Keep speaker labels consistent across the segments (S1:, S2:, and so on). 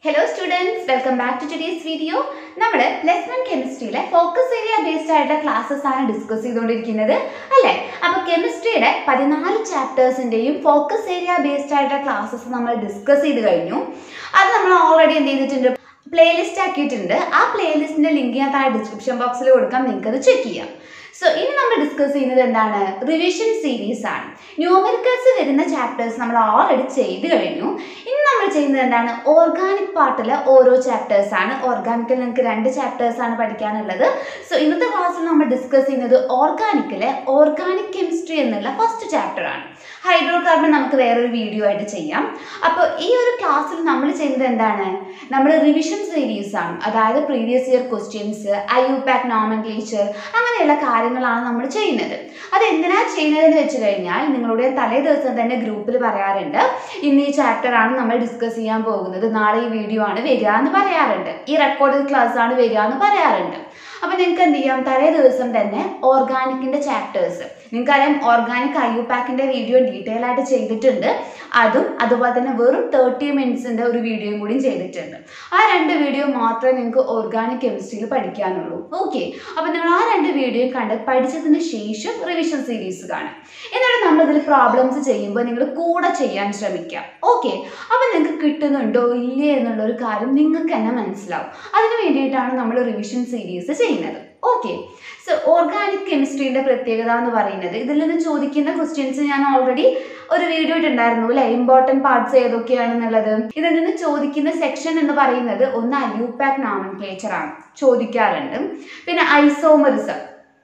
S1: Hello students welcome back to today's video നമ്മൾ less one കെമിസ്ട്രിയിലെ focus area based ആയിട്ടുള്ള classes ആണ് discuss ചെയ്തുകൊണ്ടിരിക്കുന്നത് അല്ലേ അപ്പോൾ കെമിസ്ട്രിയുടെ പതിനാല് ചാപ്റ്റേഴ്സിൻ്റെയും ഫോക്കസ് ഏരിയ ബേസ്ഡ് ആയിട്ടുള്ള ക്ലാസ്സസ് നമ്മൾ ഡിസ്കസ് ചെയ്ത് കഴിഞ്ഞു അത് നമ്മൾ ഓൾറെഡി എന്ത് ചെയ്തിട്ടുണ്ട് പ്ലേലിസ്റ്റ് ആക്കിയിട്ടുണ്ട് ആ പ്ലേലിസ്റ്റിൻ്റെ ലിങ്ക് ഞാൻ താഴെ ഡിസ്ക്രിപ്ഷൻ ബോക്സിൽ കൊടുക്കാം നിങ്ങൾക്ക് അത് ചെക്ക് ചെയ്യാം സോ ഇനി നമ്മൾ ഡിസ്കസ് ചെയ്യുന്നത് എന്താണ് റിവിഷൻ സീരീസ് ആണ് ന്യൂമറിക്കൽസ് വരുന്ന ചാപ്റ്റേഴ്സ് നമ്മൾ ഓൾറെഡി ചെയ്ത് കഴിഞ്ഞു ഇനി നമ്മൾ ചെയ്യുന്നത് എന്താണ് ഓർഗാനിക് പാർട്ടിലെ ഓരോ ചാപ്റ്റേഴ്സ് ആണ് ഓർഗാനിക്കിൽ നിങ്ങൾക്ക് രണ്ട് ചാപ്റ്റേഴ്സ് ആണ് പഠിക്കാനുള്ളത് സോ ഇന്നത്തെ ക്ലാസ്സിൽ നമ്മൾ ഡിസ്കസ് ചെയ്യുന്നത് ഓർഗാനിക്കിലെ ഓർഗാനിക് കെമിസ്ട്രി എന്നുള്ള ഫസ്റ്റ് ചാപ്റ്റർ ആണ് ഹൈഡ്രോ കാർബൺ നമുക്ക് വേറൊരു വീഡിയോ ആയിട്ട് ചെയ്യാം അപ്പോൾ ഈ ഒരു ക്ലാസ്സിൽ നമ്മൾ ചെയ്യുന്നത് എന്താണ് നമ്മൾ റിവിഷൻ സീരീസ് ആണ് അതായത് previous year questions IUPAC nomenclature അങ്ങനെയുള്ള കാര്യങ്ങളാണ് നമ്മൾ ചെയ്യുന്നത് അത് എന്തിനാ ചെയ്യുന്നതെന്ന് വെച്ച് കഴിഞ്ഞാൽ നിങ്ങളുടെ തലേ ദിവസം തന്നെ ഗ്രൂപ്പിൽ പറയാറുണ്ട് ഇന്ന് ഈ ചാപ്റ്റർ ആണ് നമ്മൾ ഡിസ്കസ് ചെയ്യാൻ പോകുന്നത് നാളെ ഈ വീഡിയോ ആണ് വരിക എന്ന് പറയാറുണ്ട് ഈ റെക്കോർഡ് ക്ലാസ് ആണ് വരിക എന്ന് പറയാറുണ്ട് അപ്പോൾ നിങ്ങൾക്ക് എന്ത് ചെയ്യാം തലേ ദിവസം തന്നെ ഓർഗാനിക്കിൻ്റെ ചാപ്റ്റേഴ്സ് നിങ്ങൾക്കറിയാം ഓർഗാനിക് ഐ യു പാക്കിൻ്റെ വീഡിയോ ഡീറ്റെയിൽ ആയിട്ട് ചെയ്തിട്ടുണ്ട് അതും അതുപോലെ തന്നെ വെറും തേർട്ടി മിനിറ്റ്സിൻ്റെ ഒരു വീഡിയോയും കൂടിയും ചെയ്തിട്ടുണ്ട് ആ രണ്ട് വീഡിയോ മാത്രമേ നിങ്ങൾക്ക് ഓർഗാനിക് കെമിസ്ട്രിയിൽ പഠിക്കാനുള്ളൂ ഓക്കെ അപ്പോൾ നിങ്ങൾ ആ രണ്ട് വീഡിയോ കണ്ട് പഠിച്ചതിന് ശേഷം റിവിഷൻ സീരീസ് കാണാം എന്നിട്ട് നമ്മളിതിൽ പ്രോബ്ലംസ് ചെയ്യുമ്പോൾ നിങ്ങൾ കൂടെ ചെയ്യാൻ ശ്രമിക്കാം ഓക്കെ അപ്പോൾ നിങ്ങൾക്ക് കിട്ടുന്നുണ്ടോ ഇല്ലേ എന്നുള്ള ഒരു കാര്യം നിങ്ങൾക്ക് തന്നെ മനസ്സിലാവും അതിന് വേണ്ടിയിട്ടാണ് നമ്മൾ റിവിഷൻ സീരീസ് ചെയ്യുന്നത് ഓക്കെ സോ ഓർഗാനിക് കെമിസ്ട്രീൻ്റെ പ്രത്യേകത എന്ന് പറയുന്നത് ഇതിൽ നിന്ന് ചോദിക്കുന്ന ക്വസ്റ്റ്യൻസ് ഞാൻ ഓൾറെഡി ഒരു വീഡിയോ ഇട്ടുണ്ടായിരുന്നു അല്ലെ ഇമ്പോർട്ടൻറ്റ് പാർട്സ് ഏതൊക്കെയാണെന്നുള്ളത് ഇതിൽ നിന്ന് ചോദിക്കുന്ന സെക്ഷൻ എന്ന് പറയുന്നത് ഒന്ന് അലൂപാക് നോമൻക്ലേച്ചർ ആണ് ചോദിക്കാറുണ്ട് പിന്നെ ഐസോമറിസം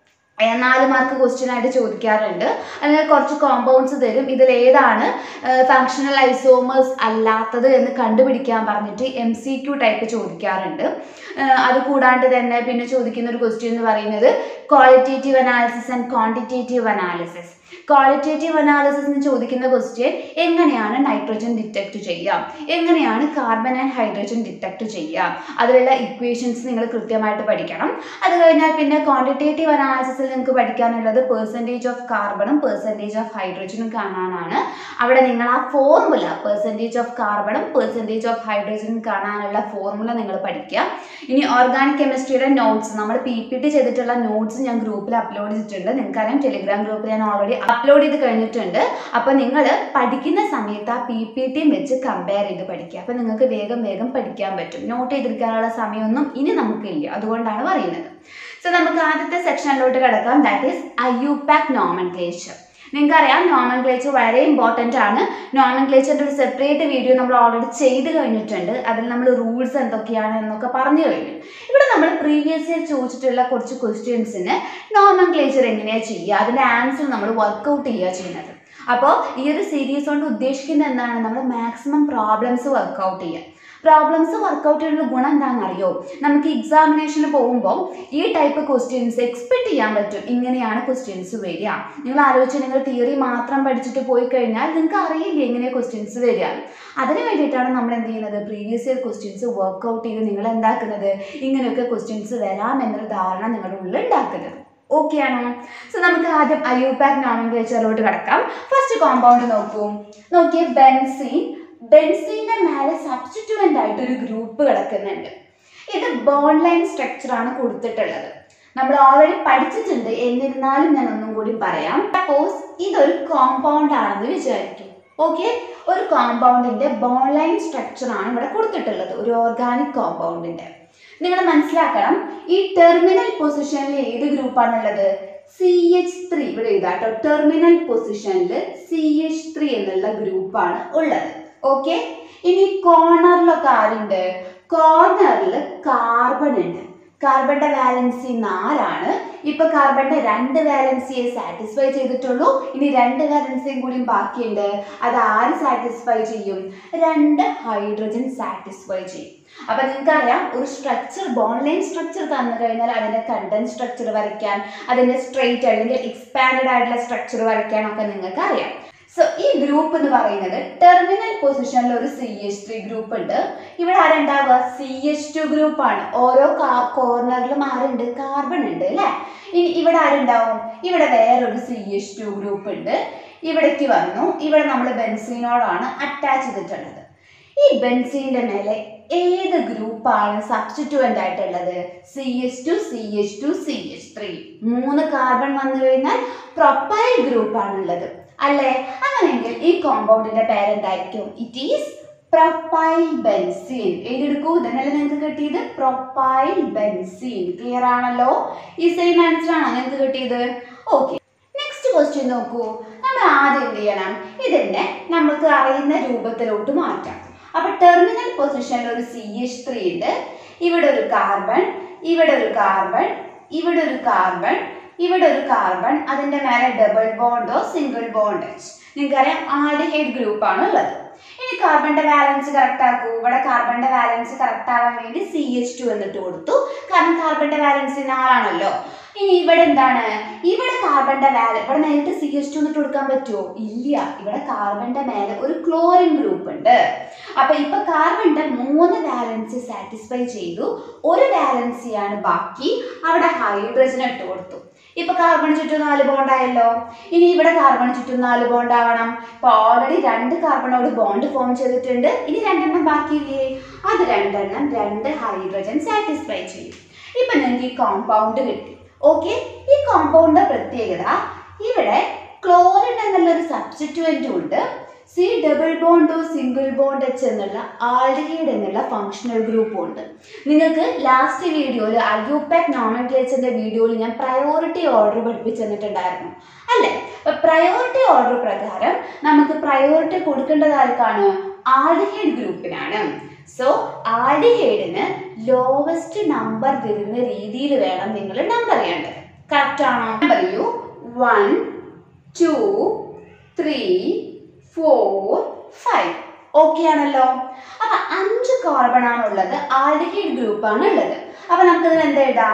S1: നാല് മാർക്ക് ക്വസ്റ്റ്യൻ ആയിട്ട് ചോദിക്കാറുണ്ട് അല്ലെങ്കിൽ കുറച്ച് കോമ്പൗണ്ട്സ് തരും ഇതിൽ ഏതാണ് ഫങ്ഷണൽ ഐസോമേഴ്സ് അല്ലാത്തത് എന്ന് കണ്ടുപിടിക്കാൻ പറഞ്ഞിട്ട് എം സി ക്യു ടൈപ്പ് ചോദിക്കാറുണ്ട് അത് കൂടാണ്ട് തന്നെ പിന്നെ ചോദിക്കുന്ന ഒരു ക്വസ്റ്റ്യൻ എന്ന് പറയുന്നത് qualitative analysis and quantitative analysis qualitative അനാലിസിസിന് ചോദിക്കുന്ന ക്വസ്റ്റ്യൻ എങ്ങനെയാണ് നൈട്രോജൻ ഡിറ്റക്ട് ചെയ്യാം എങ്ങനെയാണ് കാർബൺ ആൻഡ് ഹൈഡ്രജൻ ഡിറ്റക്ട് ചെയ്യാം അതിലുള്ള ഇക്വേഷൻസ് നിങ്ങൾ കൃത്യമായിട്ട് പഠിക്കണം അത് കഴിഞ്ഞാൽ പിന്നെ ക്വാണ്ടിറ്റേറ്റീവ് അനാലിസിസിൽ നിങ്ങൾക്ക് പഠിക്കാനുള്ളത് പെർസെൻറ്റേജ് ഓഫ് കാർബണും പെർസെൻറ്റേജ് ഓഫ് ഹൈഡ്രജനും കാണാനാണ് അവിടെ നിങ്ങൾ ആ ഫോർമുല പെർസെൻറ്റേജ് ഓഫ് കാർബണും പെർസെൻറ്റേജ് ഓഫ് ഹൈഡ്രജനും കാണാനുള്ള ഫോർമുല നിങ്ങൾ പഠിക്കുക ഇനി ഓർഗാനിക് കെമിസ്ട്രിയുടെ നോട്ട്സ് നമ്മൾ പി പി ടി ചെയ്തിട്ടുള്ള നോട്ട്സ് ഞാൻ ഗ്രൂപ്പിൽ അപ്ലോഡ് ചെയ്തിട്ടുണ്ട് നിങ്ങൾക്കറിയാം ടെലിഗ്രാം ഗ്രൂപ്പിൽ ഞാൻ ഓൾറെഡി അപ്ലോഡ് ചെയ്ത് കഴിഞ്ഞിട്ടുണ്ട് അപ്പോൾ നിങ്ങൾ പഠിക്കുന്ന സമയത്ത് ആ പി പി ടിയും വെച്ച് കമ്പയർ ചെയ്ത് പഠിക്കുക അപ്പോൾ നിങ്ങൾക്ക് വേഗം വേഗം പഠിക്കാൻ പറ്റും നോട്ട് ചെയ്തെടുക്കാനുള്ള സമയമൊന്നും ഇനി നമുക്കില്ല അതുകൊണ്ടാണ് പറയുന്നത് സോ നമുക്ക് ആദ്യത്തെ സെക്ഷനിലോട്ട് കിടക്കാം that is IUPAC nomenclature നിങ്ങൾക്കറിയാം നോമൻക്ലേച്ചർ വളരെ ഇമ്പോർട്ടൻ്റ് ആണ് നോമൻക്ലേച്ചറിൻ്റെ ഒരു സെപ്പറേറ്റ് വീഡിയോ നമ്മൾ ഓൾറെഡി ചെയ്ത് കഴിഞ്ഞിട്ടുണ്ട് അതിൽ നമ്മൾ റൂൾസ് എന്തൊക്കെയാണ് എന്നൊക്കെ പറഞ്ഞു കഴിഞ്ഞു ഇവിടെ നമ്മൾ പ്രീവിയസ് ഇയർ ചോദിച്ചിട്ടുള്ള കുറച്ച് ക്വസ്റ്റ്യൻസിന് നോമൻക്ലേച്ചർ എങ്ങനെയാണ് ചെയ്യുക അതിൻ്റെ ആൻസർ നമ്മൾ വർക്കൗട്ട് ചെയ്യുക ചെയ്യുന്നത് അപ്പോൾ ഈ ഒരു സീരീസ് കൊണ്ട് ഉദ്ദേശിക്കുന്നത് എന്താണ് നമ്മൾ മാക്സിമം പ്രോബ്ലംസ് വർക്കൗട്ട് ചെയ്യുക പ്രോബ്ലംസ് വർക്കൗട്ട് ചെയ്യുന്ന ഗുണം എന്താണെന്ന് അറിയോ നമുക്ക് എക്സാമിനേഷന് പോകുമ്പോൾ ഈ ടൈപ്പ് ക്വസ്റ്റ്യൻസ് എക്സ്പെക്ട് ചെയ്യാൻ പറ്റും ഇങ്ങനെയാണ് ക്വസ്റ്റ്യൻസ് വരിക നിങ്ങൾ ആലോചിച്ച് നിങ്ങൾ തിയറി മാത്രം പഠിച്ചിട്ട് പോയി കഴിഞ്ഞാൽ നിങ്ങൾക്ക് അറിയില്ല എങ്ങനെ ക്വസ്റ്റ്യൻസ് വരിക അതിന് വേണ്ടിയിട്ടാണ് നമ്മൾ എന്ത് ചെയ്യുന്നത് പ്രീവിയസ് ഇയർ ക്വസ്റ്റ്യൻസ് വർക്കൗട്ട് ചെയ്ത് നിങ്ങൾ എന്താക്കുന്നത് ഇങ്ങനെയൊക്കെ ക്വസ്റ്റ്യൻസ് വരാം എന്നൊരു ധാരണ നിങ്ങളുടെ ഉള്ളിൽ ഉണ്ടാക്കുന്നത് ഓക്കെ ആണോ സോ നമുക്ക് ആദ്യം അയൂപാക് നോമൻക്ലേച്ചറിലോട്ട് കിടക്കാം ഫസ്റ്റ് കോമ്പൗണ്ട് നോക്കൂ നോക്കിയേ ബെൻസീൻ ബെൻസീൻ്റെ മേലെ സബ്സ്റ്റിറ്റ്യൂവൻ്റ് ആയിട്ട് ഒരു ഗ്രൂപ്പ് കിടക്കുന്നുണ്ട് ഇത് ബോൺ ലൈൻ സ്ട്രക്ചർ ആണ് കൊടുത്തിട്ടുള്ളത് നമ്മൾ ഓൾറെഡി പഠിച്ചിട്ടുണ്ട് എന്നിരുന്നാലും ഞാൻ ഒന്നും കൂടി പറയാം സപ്പോസ് ഇതൊരു കോമ്പൗണ്ട് ആണെന്ന് വിചാരിക്കും ഓക്കെ ഒരു കോമ്പൗണ്ടിന്റെ ബോൺ ലൈൻ സ്ട്രക്ചർ ആണ് ഇവിടെ കൊടുത്തിട്ടുള്ളത് ഒരു ഓർഗാനിക് കോമ്പൗണ്ടിന്റെ നിങ്ങൾ മനസ്സിലാക്കണം ഈ ടെർമിനൽ പൊസിഷനിൽ ഏത് ഗ്രൂപ്പാണുള്ളത് സി എച്ച് ത്രീ ഇവിടെ എഴുതാട്ടോ ടെർമിനൽ പൊസിഷനിൽ സി എച്ച് ത്രീ എന്നുള്ള ഗ്രൂപ്പാണ് ഉള്ളത് ഓക്കെ ഇനി കോർണറിലൊക്കെ ആരുണ്ട് കോർണറിൽ കാർബൺ ഉണ്ട് കാർബണിന്റെ വാലൻസി നാലാണ് ഇപ്പൊ കാർബണിന്റെ രണ്ട് വാലൻസിയെ സാറ്റിസ്ഫൈ ചെയ്തിട്ടുള്ളൂ ഇനി രണ്ട് വാലൻസിയും കൂടി ബാക്കിയുണ്ട് അത് ആര് സാറ്റിസ്ഫൈ ചെയ്യും രണ്ട് ഹൈഡ്രജൻ സാറ്റിസ്ഫൈ ചെയ്യും അപ്പൊ നിങ്ങൾക്കറിയാം ഒരു സ്ട്രക്ചർ ബോൺലൈൻ സ്ട്രക്ചർ തന്നു കഴിഞ്ഞാൽ അതിന്റെ കണ്ടന്റ് സ്ട്രക്ചർ വരയ്ക്കാൻ അതിന്റെ സ്ട്രെയിറ്റ് അല്ലെങ്കിൽ എക്സ്പാൻഡഡ് ആയിട്ടുള്ള സ്ട്രക്ചർ വരയ്ക്കാൻ ഒക്കെ നിങ്ങൾക്ക് അറിയാം സോ ഈ ഗ്രൂപ്പ് എന്ന് പറയുന്നത് ടെർമിനൽ പൊസിഷനിൽ ഒരു സി എച്ച് ത്രീ ഗ്രൂപ്പ് ഉണ്ട് ഇവിടെ ആരുണ്ടാവുക സി എച്ച് ടു ഗ്രൂപ്പ് ആണ് ഓരോ കോർണറിലും ആരുണ്ട് കാർബൺ ഉണ്ട് അല്ലേ ഇനി ഇവിടെ ആരുണ്ടാവും ഇവിടെ വേറൊരു സി എച്ച് ടു ഗ്രൂപ്പ് ഉണ്ട് ഇവിടേക്ക് വന്നു ഇവിടെ നമ്മൾ ബെൻസീനോടാണ് അറ്റാച്ച് ചെയ്തിട്ടുള്ളത് ഈ ബെൻസീന്റെ മേലെ ഏത് ഗ്രൂപ്പാണ് സബ്സ്റ്റിറ്റ്യൂവൻ്റ് ആയിട്ടുള്ളത് C H two C H two C H three മൂന്ന് കാർബൺ വന്നു കഴിഞ്ഞാൽ പ്രൊപ്പൈൽ ഗ്രൂപ്പാണുള്ളത് അല്ലേ അങ്ങനെയെങ്കിൽ ഈ കോമ്പൗണ്ടിന്റെ പേരെന്തായിരിക്കും ഇറ്റ് ഈസ് പ്രൊപ്പൈൽ ബെൻസീൻ എഴുതെടുക്കൂ ഇതന്നല്ലേ നിങ്ങൾക്ക് കിട്ടിയത് പ്രൊപ്പൈൽ ബെൻസീൻ ക്ലിയർ ആണല്ലോ ഈ സെയിം ആൻസർ ആണോ നിങ്ങൾക്ക് കിട്ടിയത് ഓക്കെ നെക്സ്റ്റ് ക്വസ്റ്റ്യൻ നോക്കൂ നമ്മൾ ആദ്യം എന്ത് ചെയ്യണം ഇതിനെ നമുക്ക് അറിയുന്ന രൂപത്തിലോട്ട് മാറ്റാം അപ്പൊ ടെർമിനൽ പൊസിഷനിൽ ഒരു സി എച്ച് ത്രീ ഉണ്ട് ഇവിടെ ഒരു കാർബൺ ഇവിടെ ഒരു കാർബൺ ഇവിടെ ഒരു കാർബൺ ഇവിടെ ഒരു കാർബൺ അതിന്റെ മേലെ ഡബിൾ ബോണ്ടോ സിംഗിൾ ബോണ്ട് നിങ്ങൾക്കറിയാം ആൽഡിഹൈഡ് ഗ്രൂപ്പ് ആണ് ഉള്ളത് ഇനി കാർബണിന്റെ ബാലൻസ് കറക്റ്റ് ആക്കൂ ഇവിടെ കാർബണിന്റെ ബാലൻസ് കറക്റ്റ് ആവാൻ വേണ്ടി സി എച്ച് ടു എന്നിട്ട് കൊടുത്തു കാരണം കാർബണിന്റെ ബാലൻസ് നാലാണല്ലോ ഇനി ഇവിടെ എന്താണ് ഇവിടെ കാർബണിന്റെ മേലെ ഇവിടെ നേരിട്ട് സി എച്ച് ടു എന്നിട്ട് കൊടുക്കാൻ പറ്റുമോ ഇല്ല ഇവിടെ കാർബണിന്റെ മേലെ ഒരു ക്ലോറിൻ ഗ്രൂപ്പ് ഉണ്ട് അപ്പൊ ഇപ്പൊ കാർബണിന്റെ മൂന്ന് വാലൻസി സാറ്റിസ്ഫൈ ചെയ്തു ഒരു വാലൻസിയാണ് ബാക്കി അവിടെ ഹൈഡ്രജൻ ഇട്ട് കൊടുത്തു ഇപ്പൊ കാർബൺ ചുറ്റും നാല് ബോണ്ട് ആയല്ലോ ഇനി ഇവിടെ കാർബൺ ചുറ്റും നാല് ബോണ്ട് ആവണം ഇപ്പൊ ഓൾറെഡി രണ്ട് കാർബണോട് ബോണ്ട് ഫോം ചെയ്തിട്ടുണ്ട് ഇനി രണ്ടെണ്ണം ബാക്കിയില്ലേ അത് രണ്ടെണ്ണം രണ്ട് ഹൈഡ്രജൻ സാറ്റിസ്ഫൈ ചെയ്യും ഇപ്പൊ നിങ്ങൾക്ക് ഈ കോമ്പൗണ്ട് കിട്ടി ഓക്കെ ഈ കോമ്പൗണ്ടിന്റെ പ്രത്യേകത ഇവിടെ ക്ലോറിൻ എന്നുള്ള ഒരു സബ്സ്റ്റിറ്റ്യൂവൻറ്റും ഉണ്ട് സി ഡബിൾ ബോണ്ടോ സിംഗിൾ ബോണ്ട് എച്ച് എന്നുള്ള ആൾഡിഹൈഡ് എന്നുള്ള ഫങ്ഷണൽ ഗ്രൂപ്പും ഉണ്ട് നിങ്ങൾക്ക് ലാസ്റ്റ് വീഡിയോയിൽ അയ്യൂപാക് നോമൻക്ലേച്ചറിന്റെ വീഡിയോയിൽ ഞാൻ പ്രയോറിറ്റി ഓർഡർ പഠിപ്പിച്ചു തന്നിട്ടുണ്ടായിരുന്നു അല്ലേ അപ്പൊ പ്രയോറിറ്റി ഓർഡർ പ്രകാരം നമുക്ക് പ്രയോറിറ്റി കൊടുക്കേണ്ടത് ആർക്കാണ് ആൾഡിഹൈഡ് ഗ്രൂപ്പിനാണ് സോ ആൾഡിഹൈഡിന് ലോവസ്റ്റ് നമ്പർ വരുന്ന രീതിയിൽ വേണം നിങ്ങൾ നമ്പർ ചെയ്യേണ്ടത് കറക്റ്റ് ആണോ പറയൂ one two three four five okay ആണല്ലോ അപ്പൊ അഞ്ച് കാർബൺ ആണുള്ളത് ആൽഡിഹൈഡ് ഗ്രൂപ്പ് ആണ് ഉള്ളത് അപ്പൊ നമുക്കിതിൽ എന്താ എഴുതാം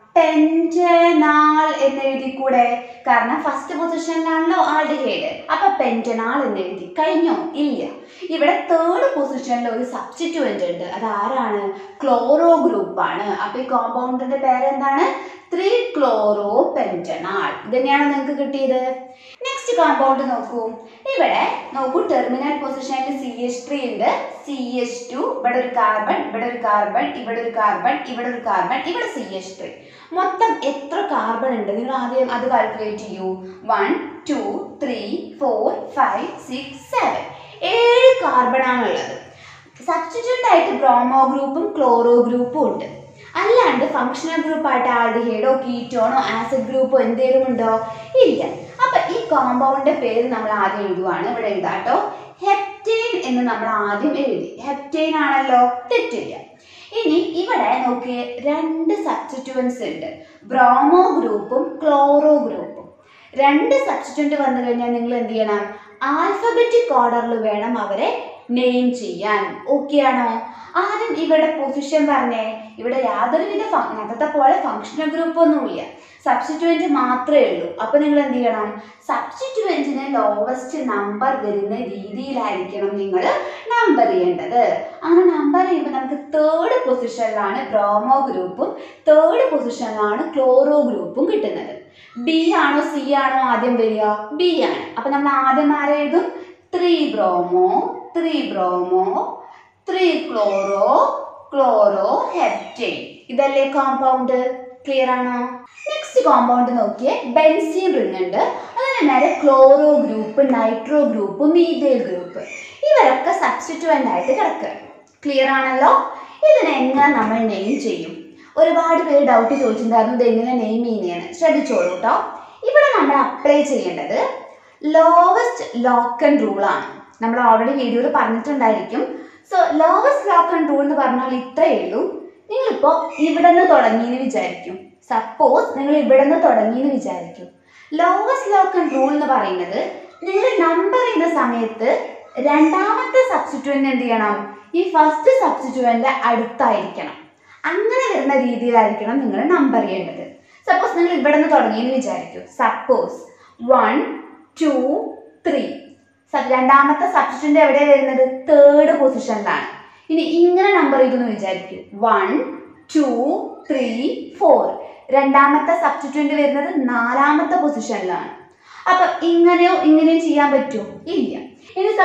S1: പെന്റനാൾ എന്ന് എഴുതി കൂടെ കാരണം ഫസ്റ്റ് പൊസിഷനിലാണല്ലോ ആൽഡിഹൈഡ് അപ്പൊ പെന്റനാൾ എന്ന് എഴുതി കഴിഞ്ഞോ ഇല്ല ഇവിടെ തേർഡ് പൊസിഷനിൽ ഒരു സബ്സ്റ്റിറ്റ്യൂവന്റ് ഉണ്ട് അത് ആരാണ് ക്ലോറോ ഗ്രൂപ്പ് ആണ് അപ്പൊ ഈ കോമ്പൗണ്ടിന്റെ പേരെന്താണ് ത്രീ ക്ലോറോ പെന്റനാൾ ഇത് തന്നെയാണ് നിങ്ങൾക്ക് കിട്ടിയത് നെക്സ്റ്റ് കോമ്പൗണ്ട് നോക്കൂ ഇവിടെ നോക്കൂ ടെർമിനൽ പൊസിഷനിൽ സി എച്ച് ത്രീ ഉണ്ട് സി എച്ച് ടു ഇവിടെ ഒരു കാർബൺ ഇവിടെ ഒരു കാർബൺ ഇവിടെ ഒരു കാർബൺ ഇവിടെ ഒരു കാർബൺ ഇവിടെ സി എച്ച് ത്രീ മൊത്തം എത്ര കാർബൺ ഉണ്ട് നിങ്ങൾ ആദ്യം അത് കാൽക്കുലേറ്റ് ചെയ്യൂ one two three four five six seven ഏഴ് കാർബൺ ആണുള്ളത് സബ്സ്റ്റിറ്റ്യൂട്ട് ആയിട്ട് ബ്രോമോ ഗ്രൂപ്പും ക്ലോറോ ഗ്രൂപ്പും ഉണ്ട് അല്ലാണ്ട് ഫങ്ഷണൽ ഗ്രൂപ്പ് ആയിട്ട് ആൽഡിഹൈഡോ കീറ്റോണോ ആസിഡ് ഗ്രൂപ്പോ എന്തേലും ഉണ്ടോ ഇല്ല അപ്പൊ ഈ കോമ്പൗണ്ടിന്റെ പേര് നമ്മൾ ആദ്യം എഴുതുവാണ് ഇവിടെ എഴുതാട്ടോ ഹെപ്റ്റെയിൻ എന്ന് നമ്മൾ ആദ്യം എഴുതി ഹെപ്റ്റെയിൻ ആണല്ലോ തെറ്റില്ല ഇനി ഇവിടെ നോക്കിയേ രണ്ട് സബ്സ്റ്റിറ്റ്യൂവൻസ് ഉണ്ട് ബ്രോമോ ഗ്രൂപ്പും ക്ലോറോ ഗ്രൂപ്പും രണ്ട് സബ്സ്റ്റിറ്റ്യൂന്റ് വന്നു കഴിഞ്ഞാൽ നിങ്ങൾ എന്ത് ചെയ്യണം ആൽഫബറ്റിക് ഓർഡറിൽ വേണം അവരെ നെയിം ചെയ്യാൻ ഓക്കെ ആണോ ആദ്യം ഇവിടെ പൊസിഷൻ പറഞ്ഞേ ഇവിടെ യാതൊരുവിധ ഫ- നേരത്തെ പോലെ ഫങ്ഷണൽ ഗ്രൂപ്പ് ഒന്നുമില്ല സബ്സ്റ്റിറ്റ്യൂവൻറ്റ് മാത്രമേ ഉള്ളൂ അപ്പൊ നിങ്ങൾ എന്ത് ചെയ്യണം സബ്സ്റ്റിറ്റ്യൂവൻറ്റിന് ലോവസ്റ്റ് നമ്പർ വരുന്ന രീതിയിലായിരിക്കണം നിങ്ങൾ നമ്പർ ചെയ്യേണ്ടത് അങ്ങനെ നമ്പർ ചെയ്യുമ്പോൾ നമുക്ക് തേർഡ് പൊസിഷനിലാണ് ബ്രോമോ ഗ്രൂപ്പും തേർഡ് പൊസിഷനിലാണ് ക്ലോറോ ഗ്രൂപ്പും കിട്ടുന്നത് ബി ആണോ സി ആണോ ആദ്യം വരിക ബി ആണ് അപ്പൊ നമ്മൾ ആദ്യം ആരെ എഴുതും three bromo three bromo three chloro chloro heptyne ഇതല്ലേ കോമ്പൗണ്ട് ക്ലിയർ ആണോ നെക്സ്റ്റ് കോമ്പൗണ്ട് നോക്കിയേ ബെൻസീൻ റിംഗ് ഉണ്ട് അതിന് നേരെ chloro group nitro group methyl group ഇവരൊക്കെ സബ്സ്റ്റിറ്റ്യൂവൻ്റ് ആയിട്ട് കിടക്കുക ക്ലിയർ ആണല്ലോ ഇതിനെ എങ്ങനെ നമ്മൾ നെയിം ചെയ്യും ഒരുപാട് പേര് ഡൗട്ട് ചോദിച്ചിട്ടുണ്ടായിരുന്നു ഇത് എങ്ങനെ നെയിം ചെയ്യുന്നതാണ് ശ്രദ്ധിച്ചോളൂ കേട്ടോ ഇവിടെ നമ്മൾ അപ്ലൈ ചെയ്യേണ്ടത് ലോവസ്റ്റ് ലോക്ക് ആൻഡ് റൂൾ ആണ് നമ്മൾ ഓൾറെഡി വീഡിയോയിൽ പറഞ്ഞിട്ടുണ്ടായിരിക്കും so lowest locant rule എന്ന് പറഞ്ഞാൽ ഇത്രയേ ഉള്ളൂ നിങ്ങളിപ്പോൾ ഇവിടെ നിന്ന് തുടങ്ങിയെന്ന് വിചാരിക്കും സപ്പോസ് നിങ്ങൾ ഇവിടെ നിന്ന് തുടങ്ങിയെന്ന് വിചാരിക്കും ലോവസ്റ്റ് ലോക്ക് ആൻഡ് റൂൾ എന്ന് പറയുന്നത് നിങ്ങൾ നമ്പർ ചെയ്യുന്ന സമയത്ത് രണ്ടാമത്തെ സബ്സ്റ്റിറ്റ്യൂവൻ്റ് എന്ത് ചെയ്യണം ഈ ഫസ്റ്റ് സബ്സ്റ്റിറ്റ്യൂവൻ്റ് അടുത്തായിരിക്കണം അങ്ങനെ വരുന്ന രീതിയിലായിരിക്കണം നിങ്ങൾ നമ്പർ ചെയ്യേണ്ടത് സപ്പോസ് നിങ്ങൾ ഇവിടെ നിന്ന് തുടങ്ങിയെന്ന് വിചാരിക്കും സപ്പോസ് വൺ ടു ത്രീ രണ്ടാമത്തെ സബ്സ്റ്റിറ്റ്യൂന്റ് എവിടെയാണ് വരുന്നത് തേർഡ് പൊസിഷനിലാണ് ഇനി ഇങ്ങനെ നമ്പർ ചെയ്തെന്ന് വിചാരിക്കും വൺ ടു ത്രീ ഫോർ രണ്ടാമത്തെ സബ്സ്റ്റിറ്റ്യൂന്റ് വരുന്നത് നാലാമത്തെ പൊസിഷനിലാണ് അപ്പൊ ഇങ്ങനെയോ ഇങ്ങനെയോ ചെയ്യാൻ പറ്റുമോ ഇല്ല ഇനി സപ്പോസ്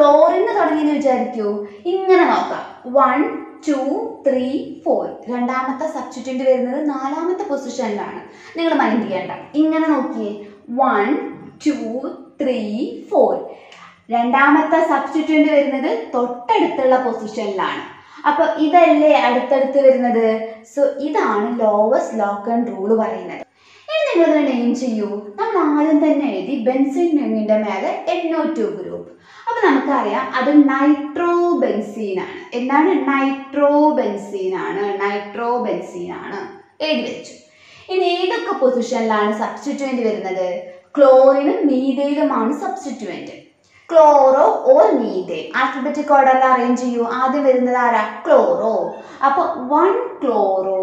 S1: ക്ലോറിന് തുടങ്ങിയെന്ന് വിചാരിക്കൂ ഇങ്ങനെ നോക്കാം വൺ ടു ത്രീ ഫോർ രണ്ടാമത്തെ സബ്സ്റ്റിറ്റ്യൂന്റ് വരുന്നത് നാലാമത്തെ പൊസിഷനിലാണ് നിങ്ങൾ മൈൻഡ് ചെയ്യണ്ട ഇങ്ങനെ നോക്കിയേ വൺ ടു ത്രീ ഫോർ രണ്ടാമത്തെ സബ്സ്റ്റിറ്റ്യൂന്റ് വരുന്നത് തൊട്ടടുത്തുള്ള പൊസിഷനിലാണ് അപ്പൊ ഇതല്ലേ അടുത്തടുത്ത് വരുന്നത് സോ ഇതാണ് ലോവസ്റ്റ് ലോക്ക് ആൻഡ് റൂൾ പറയുന്നത് ഇനി നിങ്ങൾ നെയിം ചെയ്യൂ നമ്മൾ ആദ്യം തന്നെ എഴുതി ബെൻസിൻ റിങ്ങിന്റെ മേലെ എൻഒ ടു ഗ്രൂപ്പ് അപ്പൊ നമുക്കറിയാം അത് നൈട്രോ ബെൻസീൻ ആണ് എന്താണ് നൈട്രോ ബെൻസീൻ ആണ് നൈട്രോ ബെൻസീൻ ആണ് എഴുതി വെച്ചു ഇനി ഏതൊക്കെ പൊസിഷനിലാണ് സബ്സ്റ്റിറ്റ്യൂന്റ് വരുന്നത് ക്ലോറിനും മീതയിലുമാണ് substituent chloro or methane alphabetic ഓർഡറിൽ അറേഞ്ച് ചെയ്യൂ ആദ്യം വരുന്നത് ആരാ ക്ലോറോ അപ്പൊ വൺ ക്ലോറോ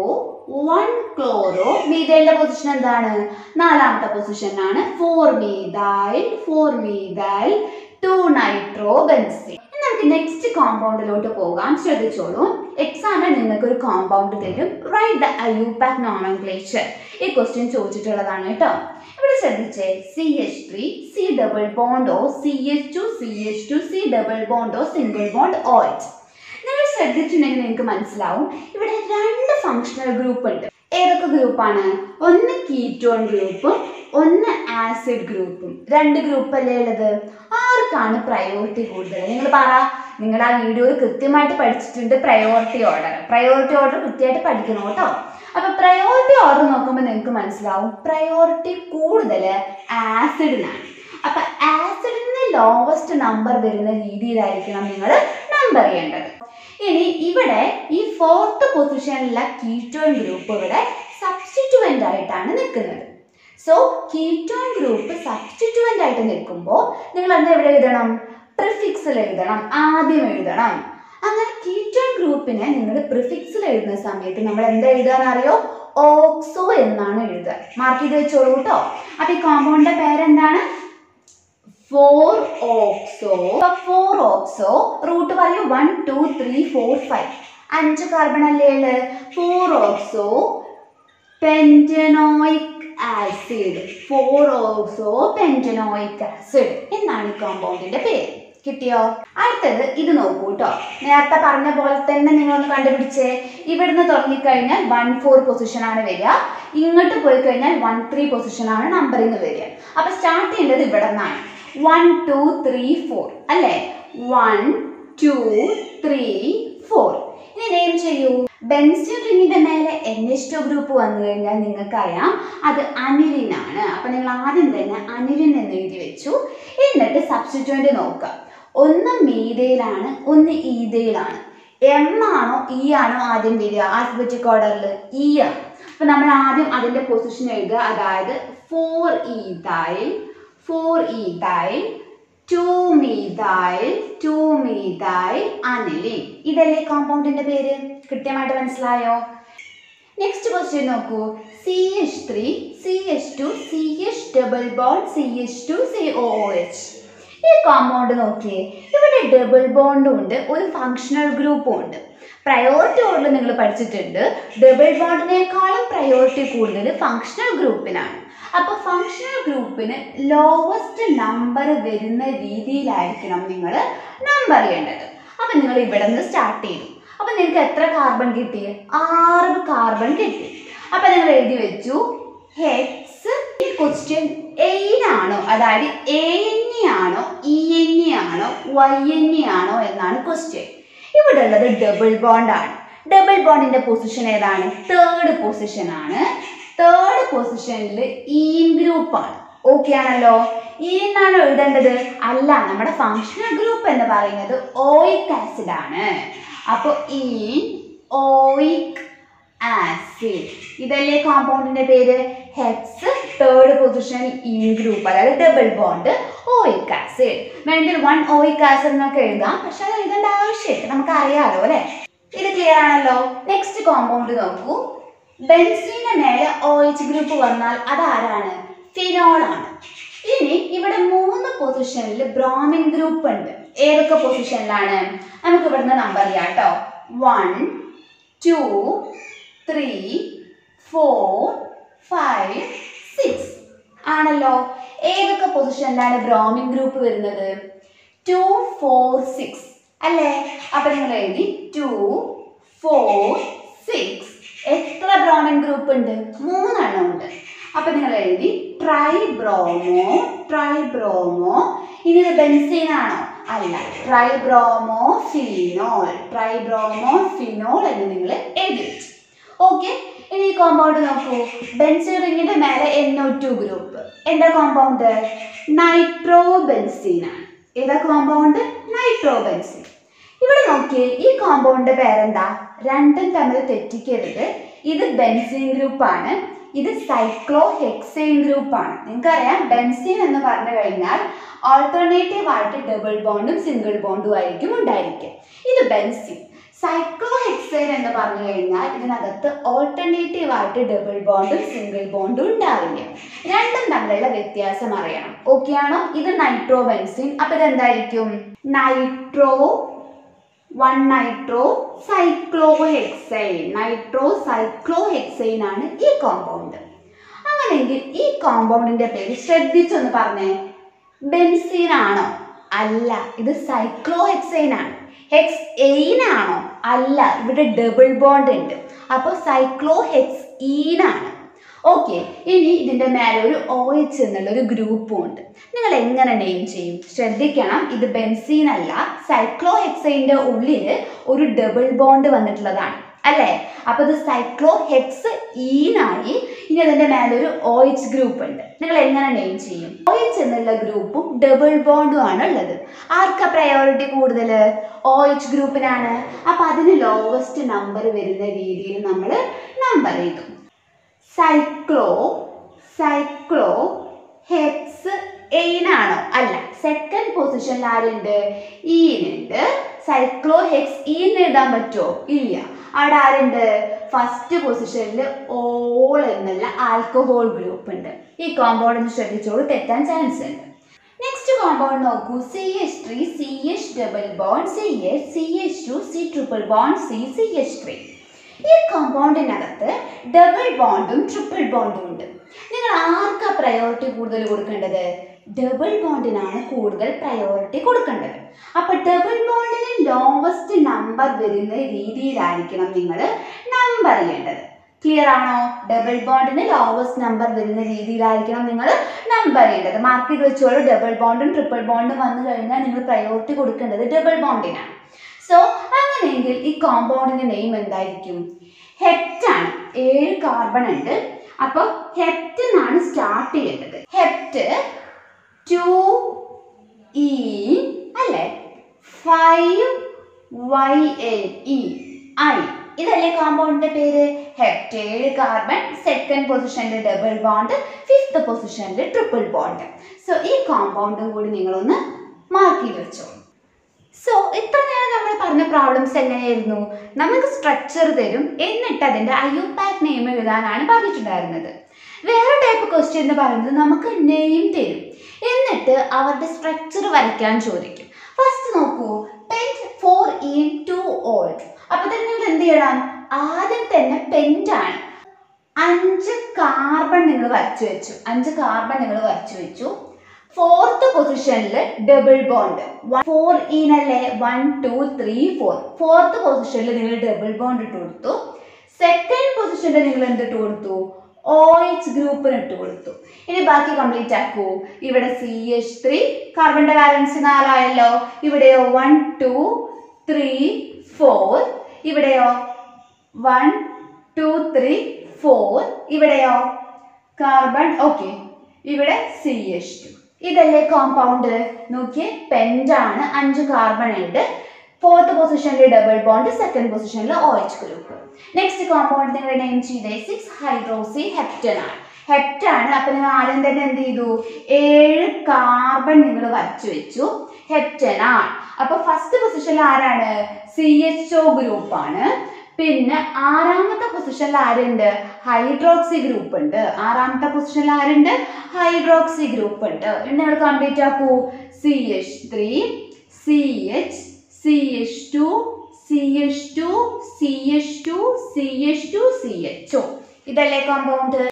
S1: വൺ ക്ലോറോ മീതൈലിന്റെ പൊസിഷൻ എന്താണ് നാലാമത്തെ പൊസിഷനാണ് four methyl four methyl two nitro benzene നമുക്ക് നെക്സ്റ്റ് കോമ്പൗണ്ടിലോട്ട് പോകാം ശ്രദ്ധിച്ചോളൂ എക്സാമിൽ നിങ്ങൾക്ക് ഒരു കോമ്പൗണ്ട് തരും റൈറ്റ് ദ അയൂപാക് നോമൻക്ലേച്ചർ ഈ ക്വസ്റ്റ്യൻ ചോദിച്ചിട്ടുള്ളതാണ് കേട്ടോ ഇവിടെ ശ്രദ്ധിച്ചേ C H three C double bond O C H two C H two C double bond O single bond O H നിങ്ങൾ ശ്രദ്ധിച്ചിട്ടുണ്ടെങ്കിൽ നിങ്ങൾക്ക് മനസ്സിലാവും ഇവിടെ രണ്ട് ഫങ്ഷണൽ ഗ്രൂപ്പ് ഉണ്ട് ഏതൊക്കെ ഗ്രൂപ്പാണ് ഒന്ന് കീറ്റോൺ ഗ്രൂപ്പും ഒന്ന് ആസിഡ് ഗ്രൂപ്പും രണ്ട് ഗ്രൂപ്പ് അല്ലേ ഉള്ളത് ആർക്കാണ് പ്രയോറിറ്റി കൂടുതൽ നിങ്ങൾ പറ നിങ്ങൾ ആ വീഡിയോയിൽ കൃത്യമായിട്ട് പഠിച്ചിട്ടുണ്ട് പ്രയോറിറ്റി ഓർഡർ പ്രയോറിറ്റി ഓർഡർ കൃത്യമായിട്ട് പഠിക്കണം കേട്ടോ അപ്പൊ പ്രയോറിറ്റി ഓർഡർ നോക്കുമ്പോൾ നിങ്ങൾക്ക് മനസ്സിലാവും പ്രയോറിറ്റി കൂടുതൽ ആസിഡിനാണ് അപ്പൊ ആസിഡിന് ലോവസ്റ്റ് നമ്പർ വരുന്ന രീതിയിലായിരിക്കണം നിങ്ങൾ നമ്പർ ചെയ്യേണ്ടത് ഇനി ഇവിടെ ഈ ഫോർത്ത് പൊസിഷനിലുള്ള കീറ്റോൺ ഗ്രൂപ്പ് ഇവിടെ സബ്സ്റ്റിറ്റുവൻ്റ് ആയിട്ടാണ് നിൽക്കുന്നത് സോ കീറ്റോൺ ഗ്രൂപ്പ് സബ്സ്റ്റിറ്റുവൻ്റ് ആയിട്ട് നിൽക്കുമ്പോൾ നിങ്ങൾ എന്താ ഇവിടെ എഴുതണം പ്രിഫിക്സിൽ എഴുതണം ആദ്യം എഴുതണം അങ്ങനെ കീറ്റോൺ ഗ്രൂപ്പിനെ നിങ്ങൾ പ്രിഫിക്സിൽ എഴുതുന്ന സമയത്ത് നമ്മൾ എന്താ എഴുതാന്ന് അറിയോ ഓക്സോ എന്നാണ് എഴുതുക മാർക്ക് ചെയ്ത് വെച്ചോളൂ കേട്ടോ അപ്പൊ ഈ കോമ്പൗണ്ടിന്റെ പേരെന്താണ് four oxo four oxo root പറയൂ one two three four five അഞ്ച് കാർബൺ അല്ലേ ഉള്ളത് four oxo pentanoic acid four oxo pentanoic acid എന്നാണ് ഈ കോമ്പൗണ്ടിന്റെ പേര് കിട്ടിയോ അടുത്തത് ഇത് നോക്കൂ കേട്ടോ നേരത്തെ പറഞ്ഞ പോലെ തന്നെ നിങ്ങളൊന്ന് കണ്ടുപിടിച്ചേ ഇവിടുന്ന് തുടങ്ങിക്കഴിഞ്ഞാൽ വൺ ഫോർ പൊസിഷൻ ആണ് വരിക ഇങ്ങോട്ട് പോയി കഴിഞ്ഞാൽ വൺ ത്രീ പൊസിഷൻ ആണ് നമ്പറിങ് വരിക അപ്പൊ സ്റ്റാർട്ട് ചെയ്യേണ്ടത് ഇവിടെ നിന്നാണ് വൺ ടു ത്രീ ഫോർ അല്ലേ വൺ ടു ത്രീ ഫോർ ഇനി നെയിം ചെയ്യൂ ബെൻസിൻ റിങ്ങിന്റെ മേലെ എൻ എച്ച് ടു ഗ്രൂപ്പ് വന്നു കഴിഞ്ഞാൽ നിങ്ങൾക്കറിയാം അത് അനിലിനാണ് അപ്പൊ നിങ്ങൾ ആദ്യം തന്നെ അനിലിൻ എന്ന് എഴുതി വെച്ചു എന്നിട്ട് സബ്സ്റ്റിറ്റ്യൂന്റ് നോക്കുക ഒന്ന് മീതയിലാണ് ഒന്ന് ഈതയിലാണ് എം ആണോ ഇ ആണോ ആദ്യം വരിക ആൽഫബറ്റിക് ഓർഡറിൽ ഇ ആണ് അപ്പൊ നമ്മൾ ആദ്യം അതിന്റെ പൊസിഷൻ എഴുതുക അതായത് four ethyl four ethyl two methyl two methyl aniline ഇതല്ലേ കോമ്പൗണ്ടിന്റെ പേര് കൃത്യമായിട്ട് മനസ്സിലായോ നെക്സ്റ്റ് ക്വസ്റ്റ്യൻ നോക്കൂ C H three C H two C H double bond C H two C O H ഈ കോമ്പൗണ്ട് നോക്കിയേ ഇവിടെ ഡബിൾ ബോണ്ടും ഉണ്ട് ഒരു ഫങ്ഷണൽ ഗ്രൂപ്പും ഉണ്ട് പ്രയോറിറ്റി ഓർഡർ നിങ്ങൾ പഠിച്ചിട്ടുണ്ട് ഡബിൾ ബോണ്ടിനേക്കാളും പ്രയോറിറ്റി കൂടുതൽ ഫങ്ഷണൽ ഗ്രൂപ്പിനാണ് അപ്പോൾ ഫങ്ഷണൽ ഗ്രൂപ്പിന് ലോവസ്റ്റ് നമ്പർ വരുന്ന രീതിയിലായിരിക്കണം നിങ്ങൾ നമ്പർ ചെയ്യേണ്ടത് അപ്പം നിങ്ങൾ ഇവിടെ നിന്ന് സ്റ്റാർട്ട് ചെയ്തു അപ്പം നിങ്ങൾക്ക് എത്ര കാർബൺ കിട്ടി ആറ് കാർബൺ കിട്ടി അപ്പം നിങ്ങൾ എഴുതി വെച്ചു ഹെക്സ് ഈ ക്വസ്റ്റ്യൻ എയിനാണോ അതായത് എ എൻ ഇ ആണോ ഇ എൻ ഇ ആണോ വൈ എൻ ഇ ആണോ എന്നാണ് ക്വസ്റ്റ്യൻ ഇവിടെ ഉള്ളത് ഡബിൾ ബോണ്ട് ആണ് ഡബിൾ ബോണ്ടിന്റെ പൊസിഷൻ ഏതാണ് തേർഡ് പൊസിഷൻ ആണ് തേർഡ് പൊസിഷനിൽ ഈൻ ഗ്രൂപ്പ് ആണ് ഓക്കെ ആണല്ലോ ഈ എന്നാണ് എഴുതേണ്ടത് അല്ല നമ്മുടെ ഫങ്ഷണൽ ഗ്രൂപ്പ് എന്ന് പറയുന്നത് ഓയിക് ആസിഡ് ആണ് അപ്പോൾ ഈൻ ഓയിക് ആസിഡ് ഇതല്ലേ കോമ്പൗണ്ടിന്റെ പേര് hex third position ene group അതായത് ഡബിൾ ബോണ്ട് ഓയിക് ആസിഡ് വേണമെങ്കിൽ വൺ ഓയിക് ആസിഡ് എന്നൊക്കെ എഴുതാം പക്ഷെ അത് എഴുതേണ്ട ആവശ്യമില്ല നമുക്ക് അറിയാലോ അല്ലേ ഇത് ക്ലിയർ ആണല്ലോ നെക്സ്റ്റ് കോമ്പൗണ്ട് നോക്കൂ ബെൻസീന്റെ മേലെ ഒ എച്ച് ഗ്രൂപ്പ് വന്നാൽ അതാരാണ് ഫിനോൾ ആണ് ഇനി ഇവിടെ മൂന്ന് പൊസിഷനിൽ ബ്രോമിൻ ഗ്രൂപ്പ് ഉണ്ട് ഏതൊക്കെ പൊസിഷനിലാണ് നമുക്ക് ഇവിടുന്ന് നമ്പർ ചെയ്യാം കേട്ടോ one two three four five six ആണല്ലോ ഏതൊക്കെ പൊസിഷനിലാണ് ബ്രോമിൻ ഗ്രൂപ്പ് വരുന്നത് ടു ഫോർ സിക്സ് അല്ലേ അപ്പൊ നിങ്ങൾ എഴുതി ടു ഫോർ സിക്സ് എത്ര ബ്രോമിൻ ഗ്രൂപ്പ് ഉണ്ട് മൂന്നെണ്ണം ഉണ്ട് അപ്പൊ നിങ്ങൾ എഴുതി ട്രൈ ബ്രോമോ ട്രൈ ബ്രോമോ ഇനി ഇത് ബെൻസീൻ ആണോ അല്ല tribromophenol tribromophenol എന്ന് നിങ്ങൾ എഴുതി വെച്ചു ഓക്കെ ഇനി ഈ കോമ്പൗണ്ട് നോക്കൂ ബെൻസിൻ റിങ്ങിന്റെ മേലെ എൻഒ ടു ഗ്രൂപ്പ് എന്താ കോമ്പൗണ്ട് നൈട്രോ ബെൻസീൻ ആണ് ഏതാ കോമ്പൗണ്ട് നൈട്രോ ബെൻസീൻ ഇവിടെ നോക്കിയേ ഈ കോമ്പൗണ്ടിന്റെ പേരെന്താ രണ്ടും തമ്മിൽ തെറ്റിക്കരുത് ഇത് ബെൻസീൻ ഗ്രൂപ്പ് ആണ് ഇത് സൈക്ലോ ഹെക്സൈൻ ഗ്രൂപ്പ് ആണ് നിങ്ങൾക്കറിയാം ബെൻസീൻ എന്ന് പറഞ്ഞു കഴിഞ്ഞാൽ ഓൾട്ടർനേറ്റീവ് ആയിട്ട് ഡബിൾ ബോണ്ടും സിംഗിൾ ബോണ്ടും ആയിരിക്കും ഉണ്ടായിരിക്കുക ഇത് ബെൻസീൻ സൈക്ലോ ഹെക്സൈൻ എന്ന് പറഞ്ഞു കഴിഞ്ഞാൽ ഇതിനകത്ത് ഓൾട്ടർനേറ്റീവ് ആയിട്ട് ഡബിൾ ബോണ്ടും സിംഗിൾ ബോണ്ടും ഉണ്ടാവില്ല രണ്ടും തമ്മിലുള്ള വ്യത്യാസം അറിയണം ഓക്കെ ആണോ ഇത് നൈട്രോ ബെൻസിൻ അപ്പൊ ഇതെന്തായിരിക്കും nitro one nitrocyclohexane cyclo hexyne ആണ് ഈ കോമ്പൗണ്ട് അങ്ങനെയെങ്കിൽ ഈ കോമ്പൗണ്ടിന്റെ പേര് ശ്രദ്ധിച്ചൊന്ന് പറഞ്ഞേ ബെൻസീൻ ആണോ അല്ല ഇത് സൈക്ലോ ഹെക്സൈൻ ആണ് ഹെക്സ് എയിൻ ആണോ അല്ല ഇവിടെ ഡബിൾ ബോണ്ട് ഉണ്ട് അപ്പോൾ സൈക്ലോ ഹെക്സ് ഈൻ ആണ് ഓക്കെ ഇനി ഇതിന്റെ മേലെ ഒരു ഒ എച്ച് എന്നുള്ള ഒരു ഗ്രൂപ്പും ഉണ്ട് നിങ്ങൾ എങ്ങനെ നെയിം ചെയ്യും ശ്രദ്ധിക്കണം ഇത് ബെൻസീൻ അല്ല സൈക്ലോ ഹെക്സൈൻ്റെ ഉള്ളിൽ ഒരു ഡബിൾ ബോണ്ട് വന്നിട്ടുള്ളതാണ് അല്ലേ അപ്പൊ ഇത് സൈക്ലോ ഹെക്സ് ഈനായി ഇനി അതിന്റെ മേലെ ഒരു ഒ എച്ച് ഗ്രൂപ്പ് ഉണ്ട് നിങ്ങൾ എങ്ങനെ നെയിം ചെയ്യും ഒ എച്ച് എന്നുള്ള ഗ്രൂപ്പും ഡബിൾ ബോണ്ടും ആണ് ഉള്ളത് ആർക്കാ പ്രയോറിറ്റി കൂടുതൽ ഒ എച്ച് ഗ്രൂപ്പിനാണ് അപ്പൊ അതിന് ലോവസ്റ്റ് നമ്പർ വരുന്ന രീതിയിൽ നമ്മൾ നമ്പർ ചെയ്തു സൈക്ലോ സൈക്ലോ ഹെക്സ് എയിനാണോ അല്ല സെക്കൻഡ് പൊസിഷനിൽ ആരുണ്ട് ഈനുണ്ട് സൈക്ലോ ഹെക്സ് ഈൻ എഴുതാൻ പറ്റുമോ ഇല്ല അവിടെ ആരുണ്ട് ഫസ്റ്റ് പൊസിഷനിൽ ഓൾ എന്നുള്ള ആൽക്കഹോൾ ഗ്രൂപ്പ് ഉണ്ട് ഈ കോമ്പൗണ്ട് ഒന്ന് ശ്രദ്ധിച്ചോളൂ തെറ്റാൻ ചാൻസ് ഉണ്ട് നെക്സ്റ്റ് കോമ്പൗണ്ട് നോക്കൂ C H three C H double bond C H C H two C triple bond C C H three ഈ കോമ്പൗണ്ടിനകത്ത് ഡബിൾ ബോണ്ടും ട്രിപ്പിൾ ബോണ്ടും ഉണ്ട് നിങ്ങൾ ആർക്കാ പ്രയോറിറ്റി കൂടുതൽ കൊടുക്കേണ്ടത് ഡബിൾ ബോണ്ടിനാണ് കൂടുതൽ പ്രയോറിറ്റി കൊടുക്കേണ്ടത് അപ്പൊ ഡബിൾ ബോണ്ടിന് ലോവസ്റ്റ് നമ്പർ വരുന്ന രീതിയിലായിരിക്കണം നിങ്ങൾ നമ്പർ ചെയ്യേണ്ടത് ക്ലിയർ ആണോ ഡബിൾ ബോണ്ടിന് ലോവസ്റ്റ് നമ്പർ വരുന്ന രീതിയിലായിരിക്കണം നിങ്ങൾ നമ്പർ ചെയ്യേണ്ടത് മാർക്ക് ചെയ്ത് വെച്ചോളൂ ഡബിൾ ബോണ്ടും ട്രിപ്പിൾ ബോണ്ടും വന്നു കഴിഞ്ഞാൽ നിങ്ങൾ പ്രയോറിറ്റി കൊടുക്കേണ്ടത് ഡബിൾ ബോണ്ടിനാണ് സോ അങ്ങനെയെങ്കിൽ ഈ കോമ്പൗണ്ടിന്റെ നെയിം എന്തായിരിക്കും ഹെപ്റ്റ് ആണ് ഏഴ് കാർബൺ ഉണ്ട് അപ്പോൾ ഹെപ്റ്റ് എന്നാണ് സ്റ്റാർട്ട് ചെയ്യേണ്ടത് ഹെപ്റ്റ് ടു ഇ അല്ലേ five Y A E I ഇതല്ലേ കോമ്പൗണ്ടിന്റെ പേര് ഹെപ്റ്റ് ഏഴ് കാർബൺ സെക്കൻഡ് പൊസിഷനിൽ ഡബിൾ ബോണ്ട് ഫിഫ്ത്ത് പൊസിഷനിൽ ട്രിപ്പിൾ ബോണ്ട് സോ ഈ കോമ്പൗണ്ടും കൂടി നിങ്ങളൊന്ന് മാർക്ക് ചെയ്ത് വെച്ചോളൂ സോ ഇത്ര നേരം നമ്മൾ പറഞ്ഞ പ്രോബ്ലംസ് എങ്ങനെയായിരുന്നു നമുക്ക് സ്ട്രക്ചർ തരും എന്നിട്ട് അതിൻ്റെ അയ്യോപാക് നെയിം എഴുതാനാണ് പറഞ്ഞിട്ടുണ്ടായിരുന്നത് വേറെ ടൈപ്പ് ക്വസ്റ്റ്യൻ എന്ന് പറയുന്നത് നമുക്ക് നെയിം തരും എന്നിട്ട് അവരുടെ സ്ട്രക്ചർ വരയ്ക്കാൻ ചോദിക്കും ഫസ്റ്റ് നോക്കൂ pent four en two ol അപ്പൊ തന്നെ നിങ്ങൾ എന്ത് ചെയ്യണം ആദ്യം തന്നെ പെൻറ്റ് ആണ് അഞ്ച് കാർബൺ നിങ്ങൾ വരച്ചു വെച്ചു അഞ്ച് കാർബൺ നിങ്ങൾ വരച്ചു വെച്ചു ഫോർത്ത് പൊസിഷനിൽ ഡബിൾ ബോണ്ട് ഫോർ ഇനല്ലേ one two three four fourth പൊസിഷനിൽ നിങ്ങൾ ഡബിൾ ബോണ്ട് ഇട്ട് കൊടുത്തു സെക്കൻഡ് പൊസിഷനിൽ നിങ്ങൾ എന്തിട്ട് കൊടുത്തു ഒ എച്ച് ഗ്രൂപ്പിന് ഇട്ട് കൊടുത്തു ഇനി ബാക്കി കംപ്ലീറ്റ് ആക്കൂ ഇവിടെ സി എച്ച് ത്രീ കാർബണിന്റെ ബാലൻസ് നാലായല്ലോ ഇവിടെയോ വൺ ടു ത്രീ ഫോർ ഇവിടെയോ വൺ ടു ത്രീ ഫോർ ഇവിടെയോ കാർബൺ ഓക്കെ ഇവിടെ സി എച്ച് ടു ഇതല്ലേ കോമ്പൗണ്ട് നോക്കിയേ പെൻഡ് ആണ് അഞ്ച് കാർബൺ ഉണ്ട് ഫോർത്ത് പൊസിഷനിൽ ഡബിൾ ബോണ്ട് സെക്കൻഡ് പൊസിഷനിൽ O H group next compound നിങ്ങൾ നെയിം ചെയ്തേ സിക്സ് ഹൈഡ്രോസി ഹെപ്റ്റൻ ആണ് ഹെപ്റ്റാണ് അപ്പൊ നിങ്ങൾ ആദ്യം തന്നെ എന്ത് ചെയ്തു ഏഴ് കാർബൺ നിങ്ങൾ വരച്ചു വെച്ചു ഹെപ്റ്റൻ ആണ് അപ്പൊ ഫസ്റ്റ് പൊസിഷനിൽ ആരാണ് സി എച്ച് ഒ ഗ്രൂപ്പ് ആണ് പിന്നെ ആറാമത്തെ പൊസിഷനിൽ ആരുണ്ട് ഹൈഡ്രോക്സി ഗ്രൂപ്പ് ഉണ്ട് ആറാമത്തെ പൊസിഷനിൽ ആരുണ്ട് ഹൈഡ്രോക്സി ഗ്രൂപ്പ് ഉണ്ട് ഇനി നിങ്ങൾ കംപ്ലീറ്റ് ആക്കൂ C H three C H C H two C H two C H two C H two C H O ഇതല്ലേ compound next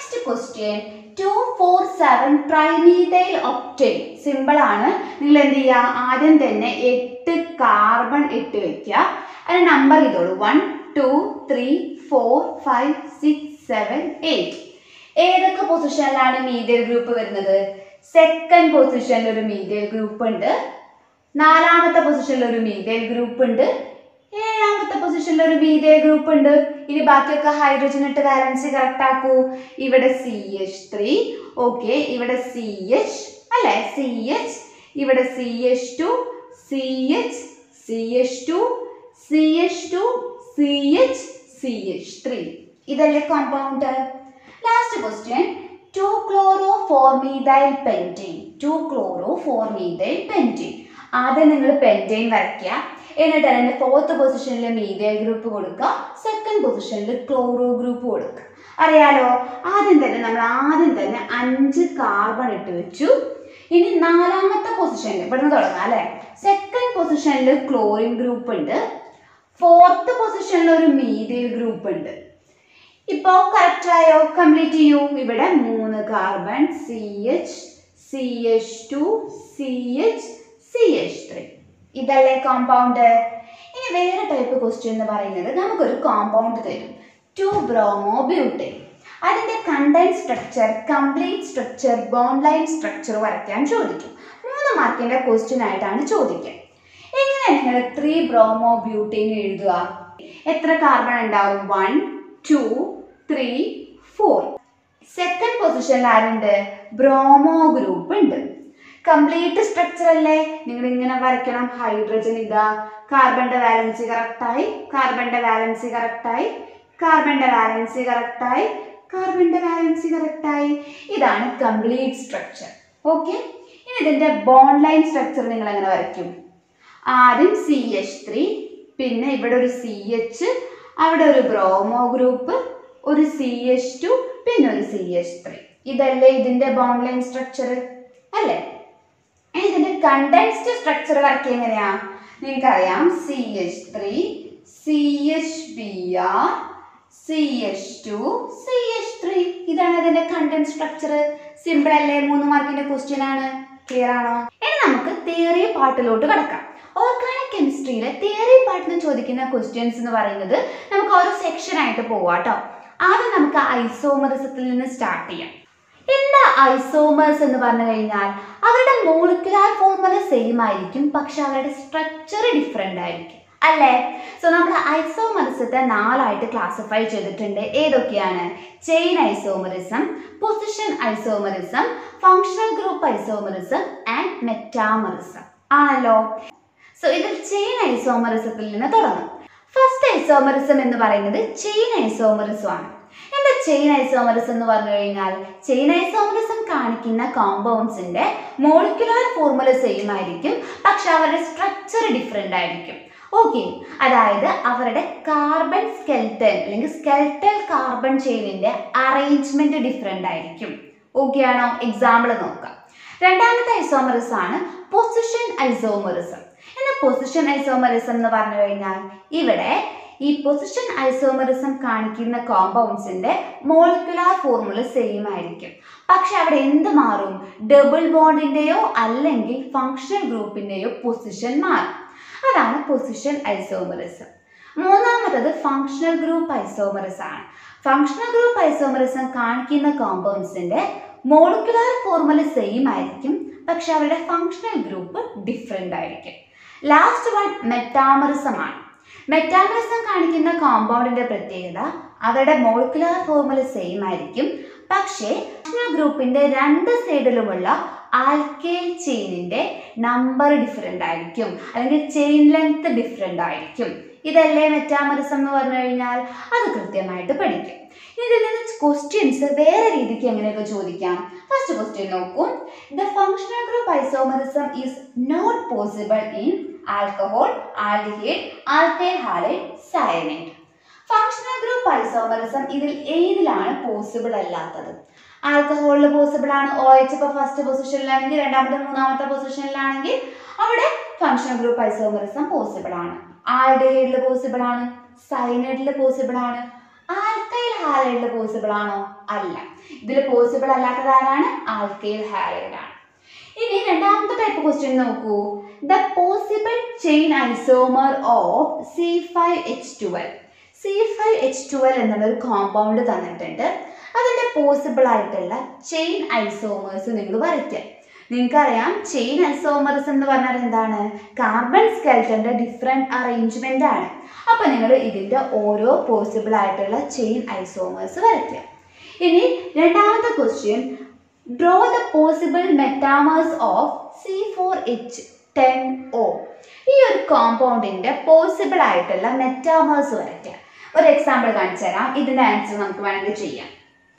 S1: next question two four seven trimethyl octane simple ആണ് നിങ്ങൾ എന്ത് ചെയ്യുക ആദ്യം തന്നെ എട്ട് carbon ഇട്ട് വെക്കുക അതിന് നമ്പർ ചെയ്തോളൂ one two three four five six seven eight ഏതൊക്കെ പൊസിഷനിലാണ് മീഡിയൽ ഗ്രൂപ്പ് വരുന്നത് സെക്കൻഡ് പൊസിഷനിൽ ഒരു മീഡിയൽ ഗ്രൂപ്പ് ഉണ്ട് നാലാമത്തെ പൊസിഷനിൽ ഒരു മീഡിയൽ ഗ്രൂപ്പ് ഉണ്ട് ഏഴാമത്തെ പൊസിഷനിൽ ഒരു മീഡിയൽ ഗ്രൂപ്പ് ഉണ്ട് ഇനി ബാക്കിയൊക്കെ ഹൈഡ്രജൻ ഇട്ട് വാലൻസി കറക്റ്റ് ആക്കൂ ഇവിടെ സി എച്ച് ത്രീ ഓക്കെ ഇവിടെ സി എച്ച് അല്ലേ സി എച്ച് ഇവിടെ C H two C H C H two C H two C H C H three ഇതല്ലേ compound last question two chloro four methyl pentene two chloro four methyl pentene ആദ്യം നിങ്ങൾ pentane വരയ്ക്കുക എന്നിട്ട് അതിൻ്റെ fourth പൊസിഷനിൽ methyl group കൊടുക്കുക second പൊസിഷനിൽ chloro group കൊടുക്കുക അറിയാലോ ആദ്യം തന്നെ നമ്മൾ ആദ്യം തന്നെ അഞ്ച് കാർബൺ ഇട്ട് വെച്ചു ഇനി നാലാമത്തെ പൊസിഷനിൽ ഇവിടുന്ന് തുടങ്ങാം അല്ലേ സെക്കൻഡ് പൊസിഷനിൽ ക്ലോറിൻ ഗ്രൂപ്പ് ഉണ്ട് ഫോർത്ത് പൊസിഷനിൽ ഒരു മീഡിയൽ ഗ്രൂപ്പ് ഉണ്ട് ഇപ്പോൾ കറക്റ്റ് ആയോ കംപ്ലീറ്റ് ചെയ്യൂ ഇവിടെ മൂന്ന് carbon C H C H two C H C H three ഇതല്ലേ കോമ്പൗണ്ട് ഇനി വേറെ ടൈപ്പ് ക്വസ്റ്റ്യൻ എന്ന് പറയുന്നത് നമുക്കൊരു കോമ്പൗണ്ട് തരും ടു ബ്രോമോ ബ്യൂട്ടൈൻ അതിൻ്റെ content structure complete structure bond line structure വരയ്ക്കാൻ ചോദിക്കും മൂന്ന് മാർക്കിൻ്റെ ക്വസ്റ്റ്യൻ ആയിട്ടാണ് ചോദിക്കുക എങ്ങനെ നിങ്ങൾ ത്രീ ബ്രോമോ ബ്യൂട്ടൈൻ എഴുതുക എത്ര കാർബൺ ഉണ്ടാവും one two three four second പൊസിഷനിൽ ആരുണ്ട് ബ്രോമോ ഗ്രൂപ്പ് ഉണ്ട് കംപ്ലീറ്റ് സ്ട്രക്ചർ അല്ലേ നിങ്ങൾ ഇങ്ങനെ വരയ്ക്കണം ഹൈഡ്രജൻ ഇതാ കാർബണിന്റെ വാലൻസി കറക്റ്റായി കാർബണിന്റെ വാലൻസി കറക്റ്റായി കാർബണിന്റെ വാലൻസി കറക്റ്റായി കാർബണിന്റെ വാലൻസി കറക്റ്റായി ഇതാണ് കംപ്ലീറ്റ് സ്ട്രക്ചർ ഓക്കെ ഇനി ഇതിന്റെ ബോണ്ട് ലൈൻ സ്ട്രക്ചർ നിങ്ങൾ എങ്ങനെ വരയ്ക്കും ആദ്യം സി എച്ച് ത്രീ പിന്നെ ഇവിടെ ഒരു സി എച്ച് അവിടെ ഒരു ബ്രോമോ ഗ്രൂപ്പ് ഒരു സി എച്ച് ടു പിന്നെ ഒരു സി എച്ച് ത്രീ ഇതല്ലേ ഇതിന്റെ ബോണ്ട് ലൈൻ സ്ട്രക്ചർ അല്ലേ ഇനി ഇതിന്റെ കണ്ടൻസ്ഡ് സ്ട്രക്ചർ വരയ്ക്കുക എങ്ങനെയാ നിങ്ങൾക്കറിയാം C H three C H B R C H two C H three ഇതാണ് ഇതിന്റെ കണ്ടന്റ് സ്ട്രക്ചർ സിമ്പിൾ അല്ലേ മൂന്ന് മാർക്കിന്റെ ക്വസ്റ്റ്യൻ ആണ് ക്ലിയർ ആണോ ഇനി നമുക്ക് തിയറി പാർട്ടിലോട്ട് കടക്കാം ഓർഗാനിക് കെമിസ്ട്രിയിലെ തിയറി പാർട്ടിൽ നിന്ന് ചോദിക്കുന്ന ക്വസ്റ്റ്യൻസ് എന്ന് പറയുന്നത് നമുക്ക് ഓരോ സെക്ഷൻ ആയിട്ട് പോവാം കേട്ടോ ആദ്യം നമുക്ക് ഐസോമറിസത്തിൽ നിന്ന് സ്റ്റാർട്ട് ചെയ്യാം എന്താ ഐസോമേഴ്സ് എന്ന് പറഞ്ഞു കഴിഞ്ഞാൽ അവരുടെ മോളിക്കുലാർ ഫോർമുല സെയിം ആയിരിക്കും പക്ഷെ അവരുടെ സ്ട്രക്ചർ ഡിഫറെൻ്റ് ആയിരിക്കും അല്ലേ സോ നമ്മൾ ഐസോമറിസത്തെ നാലായിട്ട് ക്ലാസിഫൈ ചെയ്തിട്ടുണ്ട് ഏതൊക്കെയാണ് chain isomerism position isomerism functional group isomerism and metamerism ആണല്ലോ സോ ഇതിൽ ചെയിൻ ഐസോമറിസത്തിൽ നിന്ന് തുടങ്ങും ഫസ്റ്റ് ഐസോമറിസം എന്ന് പറയുന്നത് ചെയിൻ ഐസോമറിസം ആണ് എന്താ ചെയിൻ ഐസോമറിസം എന്ന് പറഞ്ഞു കഴിഞ്ഞാൽ ചെയിൻ ഐസോമറിസം കാണിക്കുന്ന കോമ്പൗണ്ട്സിന്റെ മോളിക്കുലാർ ഫോർമുല സെയിം ആയിരിക്കും പക്ഷെ അവരുടെ സ്ട്രക്ചർ ഡിഫറെൻ്റ് ആയിരിക്കും ഓക്കെ അതായത് അവരുടെ കാർബൺ സ്കെൽട്ടൻ അല്ലെങ്കിൽ സ്കെൽട്ടൽ കാർബൺ ചെയിനിന്റെ അറേഞ്ച്മെന്റ് ഡിഫറെൻ്റ് ആയിരിക്കും ഓക്കെ ആണോ എക്സാമ്പിൾ നോക്കാം രണ്ടാമത്തെ ഐസോമറിസം ആണ് പൊസിഷൻ ഐസോമറിസം എന്നാൽ പൊസിഷൻ ഐസോമറിസം എന്ന് പറഞ്ഞു കഴിഞ്ഞാൽ ഇവിടെ ഈ പൊസിഷൻ ഐസോമറിസം കാണിക്കുന്ന കോമ്പൗണ്ട്സിന്റെ മോളിക്കുലാർ ഫോർമുല സെയിം ആയിരിക്കും പക്ഷെ അവിടെ എന്ത് മാറും ഡബിൾ ബോണ്ടിന്റെയോ അല്ലെങ്കിൽ ഫങ്ഷണൽ ഗ്രൂപ്പിന്റെയോ പൊസിഷൻ മാറും അതാണ് പൊസിഷൻ ഐസോമറിസം മൂന്നാമത്തത് ഫങ്ഷണൽ ഗ്രൂപ്പ് ഐസോമറിസം ആണ് ഫങ്ഷണൽ ഗ്രൂപ്പ് ഐസോമറിസം കാണിക്കുന്ന കോമ്പൗണ്ട്സിന്റെ മോളിക്കുലാർ ഫോർമുല സെയിം ആയിരിക്കും പക്ഷെ അവരുടെ ഫങ്ഷണൽ ഗ്രൂപ്പ് ഡിഫറെൻ്റ് ആയിരിക്കും ലാസ്റ്റ് വൺ മെറ്റാമറിസം ആണ് മെറ്റാമറിസം കാണിക്കുന്ന കോമ്പൗണ്ടിന്റെ പ്രത്യേകത അവരുടെ മോളിക്കുലാർ ഫോർമുല സെയിം ആയിരിക്കും പക്ഷേ ഫങ്ഷണൽ ഗ്രൂപ്പിന്റെ രണ്ട് സൈഡിലുമുള്ള ആൽക്കേൽ ചെയിനിന്റെ നമ്പർ ഡിഫറെൻ്റ് ആയിരിക്കും അല്ലെങ്കിൽ ചെയിൻ ലെങ്ത് ഡിഫറെൻ്റ് ആയിരിക്കും ഇതല്ലേ മെറ്റാമറിസം എന്ന് പറഞ്ഞു കഴിഞ്ഞാൽ അത് കൃത്യമായിട്ട് പഠിക്കും ഇതിൽ നിന്ന് ക്വസ്റ്റ്യൻസ് വേറെ രീതിക്ക് എങ്ങനെയൊക്കെ ചോദിക്കാം ഫസ്റ്റ് ക്വസ്റ്റ്യൻ നോക്കൂ the functional group isomerism is not possible in alcohol aldehyde alkyl halide cyanide functional group isomerism ഇതിൽ ഏതിലാണ് പോസിബിൾ അല്ലാത്തത് ആൽക്കഹോളിൽ പോസിബിൾ ആണ് ഒ എച്ച് ഇപ്പോൾ ഫസ്റ്റ് പൊസിഷനിലാണെങ്കിൽ രണ്ടാമത്തെ മൂന്നാമത്തെ പൊസിഷനിലാണെങ്കിൽ അവിടെ ഫങ്ഷണൽ ഗ്രൂപ്പ് ഐസോമറിസം പോസിബിൾ ആണ് ആൽഡിഹൈഡിൽ പോസിബിൾ ആണ് സൈനൈഡിൽ പോസിബിൾ ആണ് ആൽക്കൈൽ ഹാലൈഡിൽ പോസിബിൾ ആണോ അല്ല ഇതിൽ പോസിബിൾ അല്ലാത്തത് ആരാണ് ആൽക്കൈൽ ഹാലൈഡ് ആണ് ഇനി രണ്ടാമത്തെ ടൈപ്പ് ക്വസ്റ്റ്യൻ നോക്കൂ the possible chain isomer of C five H twelve C five H twelve എന്നുള്ളൊരു കോമ്പൗണ്ട് തന്നിട്ടുണ്ട് അതിൻ്റെ പോസിബിൾ ആയിട്ടുള്ള ചെയിൻ ഐസോമേഴ്സ് നിങ്ങൾ വരയ്ക്കുക നിങ്ങൾക്കറിയാം ചെയിൻ ഐസോമേഴ്സ് എന്ന് പറഞ്ഞാൽ എന്താണ് കാർബൺ സ്കെൽറ്റന്റെ ഡിഫറെൻറ്റ് അറേഞ്ച്മെൻ്റ് ആണ് അപ്പോൾ നിങ്ങൾ ഇതിൻ്റെ ഓരോ പോസിബിൾ ആയിട്ടുള്ള ചെയിൻ ഐസോമേഴ്സ് വരയ്ക്കുക ഇനി രണ്ടാമത്തെ question draw the possible metamers of C four H ten O ഈ ഒരു കോമ്പൗണ്ടിൻ്റെ പോസിബിൾ ആയിട്ടുള്ള മെറ്റാമേഴ്സ് വരയ്ക്കുക ഒരു എക്സാമ്പിൾ കാണിച്ചു തരാം ഇതിൻ്റെ ആൻസർ നമുക്ക് വേണമെങ്കിൽ ചെയ്യാം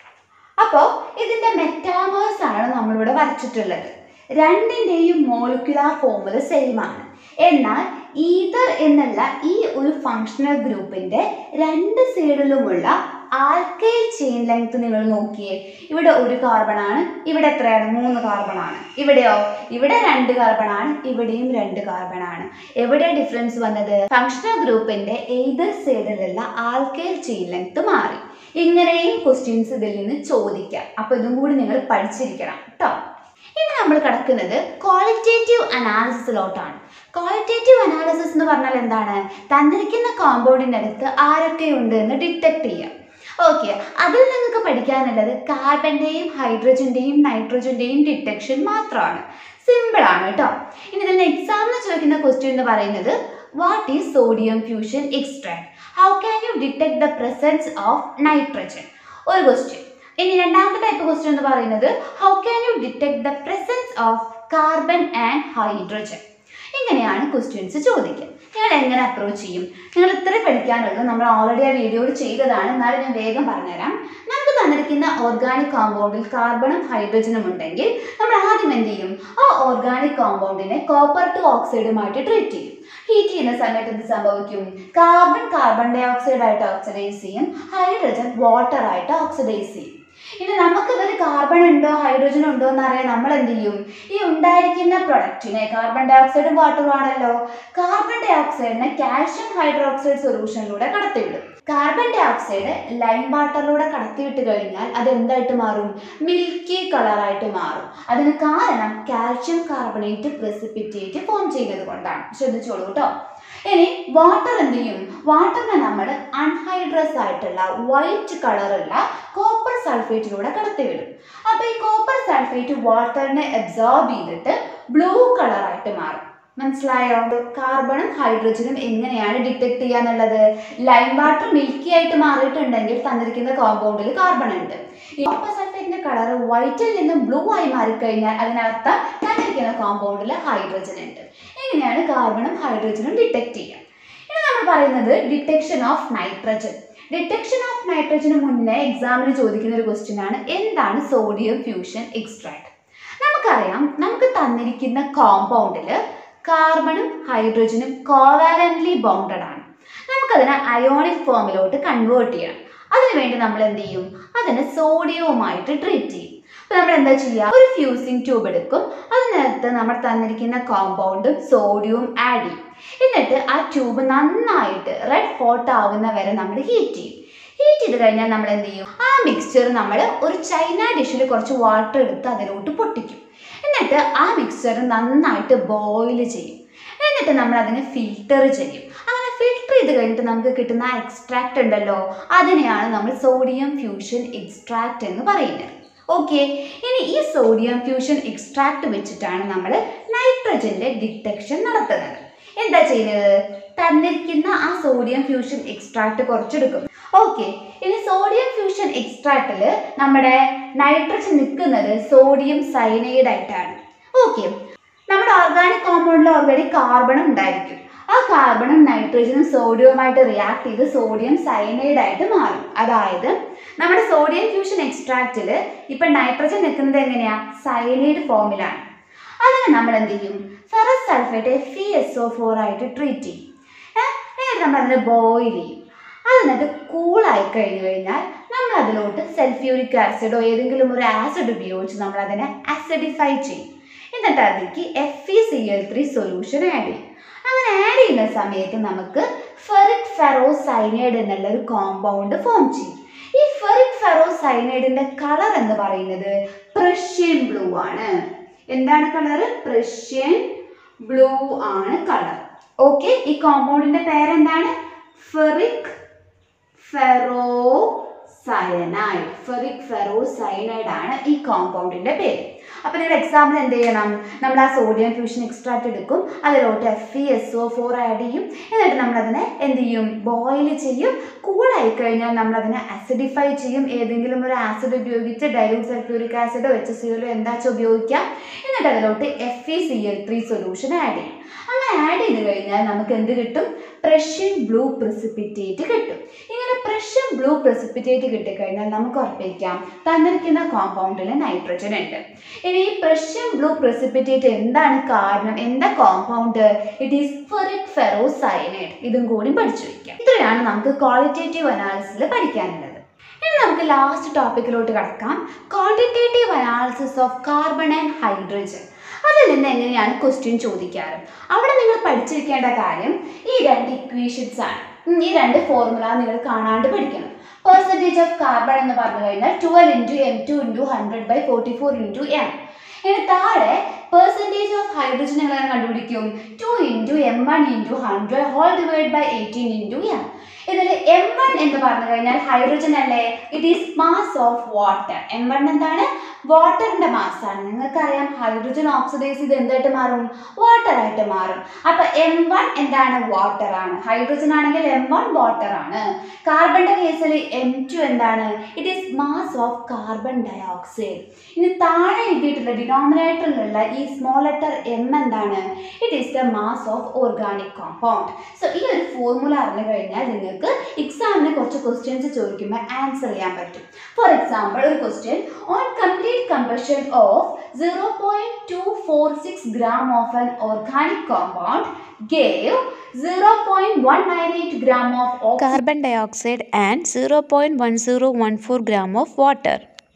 S1: അപ്പോൾ ഇതിൻ്റെ മെറ്റാമേഴ്സ് ആണ് നമ്മളിവിടെ വരച്ചിട്ടുള്ളത് രണ്ടിൻ്റെയും മോളിക്കുലാർ ഫോമുല സെയിം ആണ് എന്നാൽ ഈതർ എന്നുള്ള ഈ ഒരു ഫങ്ഷണൽ ഗ്രൂപ്പിൻ്റെ രണ്ട് സൈഡിലുമുള്ള ആൽക്കൈൽ ചെയിൻ ലെങ്ത് നിങ്ങൾ നോക്കിയേ ഇവിടെ ഒരു കാർബൺ ആണ് ഇവിടെ എത്രയാണ് മൂന്ന് കാർബൺ ആണ് ഇവിടെയോ ഇവിടെ രണ്ട് കാർബൺ ആണ് ഇവിടെയും രണ്ട് കാർബൺ ആണ് എവിടെ ഡിഫറൻസ് വന്നത് ഫങ്ഷണൽ ഗ്രൂപ്പിന്റെ ഏതർ സൈഡിലുള്ള ആൽക്കൈൽ ചെയിൻ ലെങ്ത് മാറി ഇങ്ങനെയും ക്വസ്റ്റ്യൻസ് ഇതിൽ നിന്ന് ചോദിക്കാം അപ്പൊ ഇതും കൂടി നിങ്ങൾ പഠിച്ചിരിക്കണം കേട്ടോ ഇനി നമ്മൾ കിടക്കുന്നത് ക്വാളിറ്റേറ്റീവ് അനാലിസിസിലോട്ടാണ് ക്വാളിറ്റേറ്റീവ് അനാലിസിസ് എന്ന് പറഞ്ഞാൽ എന്താണ് തന്നിരിക്കുന്ന കോമ്പൗണ്ടിനടുത്ത് ആരൊക്കെയുണ്ട് എന്ന് ഡിറ്റക്ട് ചെയ്യാം ഓക്കെ അതിൽ നിങ്ങൾക്ക് പഠിക്കാനുള്ളത് കാർബൻ്റെയും ഹൈഡ്രജൻ്റെയും നൈട്രജൻ്റെയും ഡിറ്റക്ഷൻ മാത്രമാണ് സിമ്പിൾ ആണ് കേട്ടോ ഇനി ഇതിന് എക്സാമിന് ചോദിക്കുന്ന ക്വസ്റ്റ്യൻ എന്ന് പറയുന്നത് what is sodium fusion extract how can you detect the presence of nitrogen ഒരു ക്വസ്റ്റ്യൻ ഇനി രണ്ടാമത്തെ ടൈപ്പ് ക്വസ്റ്റ്യൻ എന്ന് പറയുന്നത് how can you detect the presence of carbon and hydrogen ഇങ്ങനെയാണ് ക്വസ്റ്റ്യൻസ് ചോദിക്കുക നിങ്ങൾ എങ്ങനെ അപ്രോച്ച് ചെയ്യും നിങ്ങൾ ഇത്ര പഠിക്കാനുള്ളൂ നമ്മൾ ഓൾറെഡി ആ വീഡിയോയിൽ ചെയ്തതാണ് എന്നാലും ഞാൻ വേഗം പറഞ്ഞുതരാം നമുക്ക് തന്നിരിക്കുന്ന ഓർഗാനിക് കോമ്പൗണ്ടിൽ കാർബണും ഹൈഡ്രജനും ഉണ്ടെങ്കിൽ നമ്മൾ ആദ്യം എന്ത് ചെയ്യും ആ ഓർഗാനിക് കോമ്പൗണ്ടിനെ കോപ്പർ ടു ഓക്സൈഡുമായിട്ട് ട്രീറ്റ് ചെയ്യും ഹീറ്റ് ചെയ്യുന്ന സമയത്ത് എന്ത് സംഭവിക്കും കാർബൺ കാർബൺ ഡൈ ഓക്സൈഡ് ആയിട്ട് ഓക്സിഡൈസ് ചെയ്യും ഹൈഡ്രജൻ വാട്ടർ ആയിട്ട് ഓക്സിഡൈസ് ചെയ്യും ഇനി നമുക്ക് ഇതിൽ കാർബൺ ഉണ്ടോ ഹൈഡ്രജൻ ഉണ്ടോ എന്ന് അറിയാൻ നമ്മൾ എന്ത് ചെയ്യും ഈ ഉണ്ടായിരിക്കുന്ന പ്രൊഡക്റ്റിനെ കാർബൺ ഡൈ ഓക്സൈഡും വാട്ടറും ആണല്ലോ കാർബൺ ഡൈ ഓക്സൈഡിനെ കാൽഷ്യം ഹൈഡ്രോക്സൈഡ് സൊല്യൂഷനിലൂടെ കടത്തിവിടും കാർബൺ ഡൈ ഓക്സൈഡ് ലൈം വാട്ടറിലൂടെ കടത്തിവിട്ട് കഴിഞ്ഞാൽ അത് എന്തായിട്ട് മാറും മിൽക്കി കളറായിട്ട് മാറും അതിന് കാരണം കാൽഷ്യം കാർബണേറ്റ് പ്രസിപ്പിറ്റേറ്റ് ഫോം ചെയ്യുന്നത് കൊണ്ടാണ് ശ്രദ്ധിച്ചോളൂ കേട്ടോ ഇനി വാട്ടർ എന്ത് ചെയ്യും വാട്ടറിനെ നമ്മൾ അൺഹൈഡ്രസ് ആയിട്ടുള്ള വൈറ്റ് കളറുള്ള കോപ്പർ സൾഫേറ്റിലൂടെ കടത്തിവിടും അപ്പോൾ ഈ കോപ്പർ സൾഫേറ്റ് വാട്ടറിനെ അബ്സോർബ് ചെയ്തിട്ട് ബ്ലൂ കളറായിട്ട് മാറും മനസ്സിലായോ കാർബണും ഹൈഡ്രജനും എങ്ങനെയാണ് ഡിറ്റക്ട് ചെയ്യാന്നുള്ളത് ലൈം വാട്ടർ മിൽക്കി ആയിട്ട് മാറിയിട്ടുണ്ടെങ്കിൽ തന്നിരിക്കുന്ന കോമ്പൗണ്ടിൽ കാർബൺ ഉണ്ട് ഈ കോപ്പർ സൾഫേറ്റിന്റെ കളർ വൈറ്റിൽ നിന്നും ബ്ലൂ ആയി മാറിക്കഴിഞ്ഞാൽ അതിനർത്ഥം തന്നിരിക്കുന്ന കോമ്പൗണ്ടിൽ ഹൈഡ്രജൻ ഉണ്ട് എങ്ങനെയാണ് കാർബണും ഹൈഡ്രജനും ഡിറ്റക്ട് ചെയ്യുക ഇനി നമ്മൾ പറയുന്നത് detection of nitrogen detection of നൈട്രജന് മുന്നേ എക്സാമിന് ചോദിക്കുന്ന ഒരു ക്വസ്റ്റ്യൻ ആണ് എന്താണ് സോഡിയം ഫ്യൂഷൻ എക്സ്ട്രാക്ട് നമുക്കറിയാം നമുക്ക് തന്നിരിക്കുന്ന കോമ്പൗണ്ടിൽ കാർബണും ഹൈഡ്രജനും കോവാലൻ്റ്ലി ബൗണ്ടഡ് ആണ് നമുക്കതിനെ അയോണിക് ഫോമിലോട്ട് കൺവേർട്ട് ചെയ്യണം അതിനുവേണ്ടി നമ്മൾ എന്ത് ചെയ്യും അതിനെ സോഡിയവുമായിട്ട് ട്രീറ്റ് ചെയ്യും അപ്പോൾ നമ്മൾ എന്താ ചെയ്യുക ഒരു ഫ്യൂസിങ് ട്യൂബ് എടുക്കും അതിനകത്ത് നമ്മൾ തന്നിരിക്കുന്ന കോമ്പൗണ്ടും സോഡിയവും ആഡ് ചെയ്യും എന്നിട്ട് ആ ട്യൂബ് നന്നായിട്ട് റെഡ് ഹോട്ട് ആവുന്ന വരെ നമ്മൾ ഹീറ്റ് ചെയ്യും ഹീറ്റ് ചെയ്ത് കഴിഞ്ഞാൽ നമ്മൾ എന്ത് ചെയ്യും ആ മിക്സ്ചർ നമ്മൾ ഒരു ചൈന ഡിഷിൽ കുറച്ച് വാട്ടർ എടുത്ത് അതിലോട്ട് പൊട്ടിക്കും എന്നിട്ട് ആ മിക്സ്ചർ നന്നായിട്ട് ബോയിൽ ചെയ്യും എന്നിട്ട് നമ്മൾ അതിനെ ഫിൽട്ടർ ചെയ്യും അങ്ങനെ ഫിൽട്ടർ ചെയ്ത് കഴിഞ്ഞിട്ട് നമുക്ക് കിട്ടുന്ന ആ എക്സ്ട്രാക്റ്റ് ഉണ്ടല്ലോ അതിനെയാണ് നമ്മൾ സോഡിയം ഫ്യൂഷൻ എക്സ്ട്രാക്റ്റ് എന്ന് പറയുന്നത് ഓക്കെ ഇനി ഈ സോഡിയം ഫ്യൂഷൻ എക്സ്ട്രാക്റ്റ് വെച്ചിട്ടാണ് നമ്മൾ നൈട്രജൻ്റെ ഡിറ്റക്ഷൻ നടത്തുന്നത് എന്താ ചെയ്യുന്നത് തന്നിരിക്കുന്ന ആ സോഡിയം ഫ്യൂഷൻ എക്സ്ട്രാക്റ്റ് കുറച്ചെടുക്കും ഓക്കെ ഇനി സോഡിയം ഫ്യൂഷൻ എക്സ്ട്രാക്റ്റിൽ നമ്മുടെ നൈട്രജൻ നിൽക്കുന്നത് സോഡിയം സൈനൈഡ് ആയിട്ടാണ് ഓക്കെ നമ്മുടെ ഓർഗാനിക് കോമ്പൗണ്ടിൽ ഓൾറെഡി കാർബൺ ഉണ്ടായിരിക്കും ആ കാർബണും നൈട്രജനും സോഡിയവുമായിട്ട് റിയാക്ട് ചെയ്ത് സോഡിയം സൈനൈഡ് ആയിട്ട് മാറും അതായത് നമ്മുടെ സോഡിയം ഫ്യൂഷൻ എക്സ്ട്രാക്റ്റിൽ ഇപ്പം നൈട്രജൻ നിൽക്കുന്നത് എങ്ങനെയാ സൈനൈഡ് ഫോമിലാണ് അതിനെ നമ്മൾ എന്ത് ചെയ്യും ferrous sulphate F E S O four ആയിട്ട് ട്രീറ്റ് ചെയ്യും ഏഹ് എന്നിട്ട് നമ്മൾ അതിനെ ബോയിൽ ചെയ്യും അതിനകത്ത് കൂളായി കഴിഞ്ഞു കഴിഞ്ഞാൽ നമ്മൾ അതിലോട്ട് സൾഫ്യൂരിക് ആസിഡോ ഏതെങ്കിലും ഒരു ആസിഡ് ഉപയോഗിച്ച് നമ്മൾ അതിനെ ആസിഡിഫൈ ചെയ്യും എന്നിട്ട് അതിലേക്ക് F E C L three solution add ചെയ്യും അങ്ങനെ ആഡ് ചെയ്യുന്ന സമയത്ത് നമുക്ക് ഫെറിക് ഫെറോസൈനൈഡ് എന്നുള്ള ഒരു കോമ്പൗണ്ട് ഫോം ചെയ്യും ഈ ഫെറിക് ഫെറോസൈനൈഡിന്റെ കളർ എന്ന് പറയുന്നത് പ്രഷ്യൻ ബ്ലൂ ആണ് എന്താണ് കളർ പ്രഷ്യൻ ബ്ലൂ ആണ് കളർ ഓക്കെ ഈ കോമ്പൗണ്ടിന്റെ പേരെന്താണ് ferric ferrocyanide ferric ferrocyanide ആണ് ഈ കോമ്പൗണ്ടിന്റെ പേര് അപ്പൊ നിങ്ങൾ എക്സാമ്പിൾ എന്ത് ചെയ്യണം നമ്മൾ ആ സോഡിയം ഫ്യൂഷൻ എക്സ്ട്രാക്ട് എടുക്കും അതിലോട്ട് F E S O four add ചെയ്യും എന്നിട്ട് നമ്മൾ അതിനെ എന്ത് ചെയ്യും ബോയിൽ ചെയ്യും കൂളായി കഴിഞ്ഞാൽ നമ്മൾ അതിനെ അസിഡിഫൈ ചെയ്യും ഏതെങ്കിലും ഒരു ആസിഡ് ഉപയോഗിച്ച് ഡൈലൂട്ട് സൾഫ്യൂരിക് ആസിഡോ എച്ച് സി എല്ലോ എന്താച്ചും ഉപയോഗിക്കാം എന്നിട്ട് അതിലോട്ട് F E C L three solution add ചെയ്യും അങ്ങനെ ആഡ് ചെയ്ത് കഴിഞ്ഞാൽ നമുക്ക് എന്ത് കിട്ടും പ്രഷ്യൻ ബ്ലൂ പ്രസിപ്പിറ്റേറ്റ് കിട്ടും ഇങ്ങനെ പ്രഷ്യൻ ബ്ലൂ പ്രസിപ്പിറ്റേറ്റ് കിട്ടിക്കഴിഞ്ഞാൽ നമുക്ക് ഉറപ്പിക്കാം തന്നിരിക്കുന്ന കോമ്പൗണ്ടിൽ നൈട്രജൻ ഉണ്ട് ഇനി ഈ പ്രഷ്യൻ ബ്ലൂ പ്രസിപ്പിറ്റേറ്റ് എന്താണ് കാരണം എന്താ compound it is ferric ferrocyanide ഇതും കൂടി പഠിച്ചു വയ്ക്കാം ഇത്രയാണ് നമുക്ക് ക്വാളിറ്റേറ്റീവ് അനാലിസിസിൽ പഠിക്കാനുള്ളത് ഇനി നമുക്ക് ലാസ്റ്റ് ടോപ്പിക്കിലോട്ട് കടക്കാം quantitative analysis of carbon and hydrogen അതിൽ നിന്ന് എങ്ങനെയാണ് ക്വസ്റ്റ്യൻ ചോദിക്കാറ് അവിടെ നിങ്ങൾ പഠിച്ചിരിക്കേണ്ട കാര്യം ഈ രണ്ട് ഇക്വേഷൻസ് ആണ് ഉം, ഈ രണ്ട് ഫോർമുല നിങ്ങൾ കാണാണ്ട് പഠിക്കണം പെർസെൻറ്റേജ് ഓഫ് കാർബൺ എന്ന് പറഞ്ഞു കഴിഞ്ഞാൽ twelve into M two into hundred by forty four into M ഇനി താഴെ പെർസെൻറ്റേജ് ഓഫ് ഹൈഡ്രജൻ എങ്ങനെ കണ്ടുപിടിക്കും two into M one into hundred whole divide by eighteen into M ഇതിൽ എം വൺ എന്ന് പറഞ്ഞു കഴിഞ്ഞാൽ ഹൈഡ്രജൻ അല്ലേ it is mass of water M one എന്താണ് വാട്ടറിന്റെ മാസ് ആണ് നിങ്ങൾക്കറിയാം ഹൈഡ്രജൻ ഓക്സിഡൈസ് ചെയ്ത് എന്തായിട്ട് മാറും വാട്ടർ ആയിട്ട് മാറും അപ്പൊ എം വൺ എന്താണ് വാട്ടർ ആണ് ഹൈഡ്രജൻ ആണെങ്കിൽ എം വൺ വാട്ടർ ആണ് കാർബണിന്റെ കേസിൽ എം ടു എന്താണ് it is mass of carbon dioxide ഇനി താഴെ എഴുതിയിട്ടുള്ള ഡിനോമിനേറ്ററിലുള്ള ഈ സ്മോൾ ലെറ്റർ എം എന്താണ് it is the mass of organic compound so ഈ ഒരു ഫോർമുല അറിഞ്ഞു കഴിഞ്ഞാൽ നിങ്ങൾക്ക് എക്സാമിന് കുറച്ച് ക്വസ്റ്റ്യൻസ് ചോദിക്കുമ്പോൾ ആൻസർ ചെയ്യാൻ പറ്റും ഫോർ എക്സാമ്പിൾ ഒരു question on complete combustion of zero point two four six gram of an organic compound gave 0.198 gram of oxygen
S2: carbon dioxide and 0.1014 gram of water.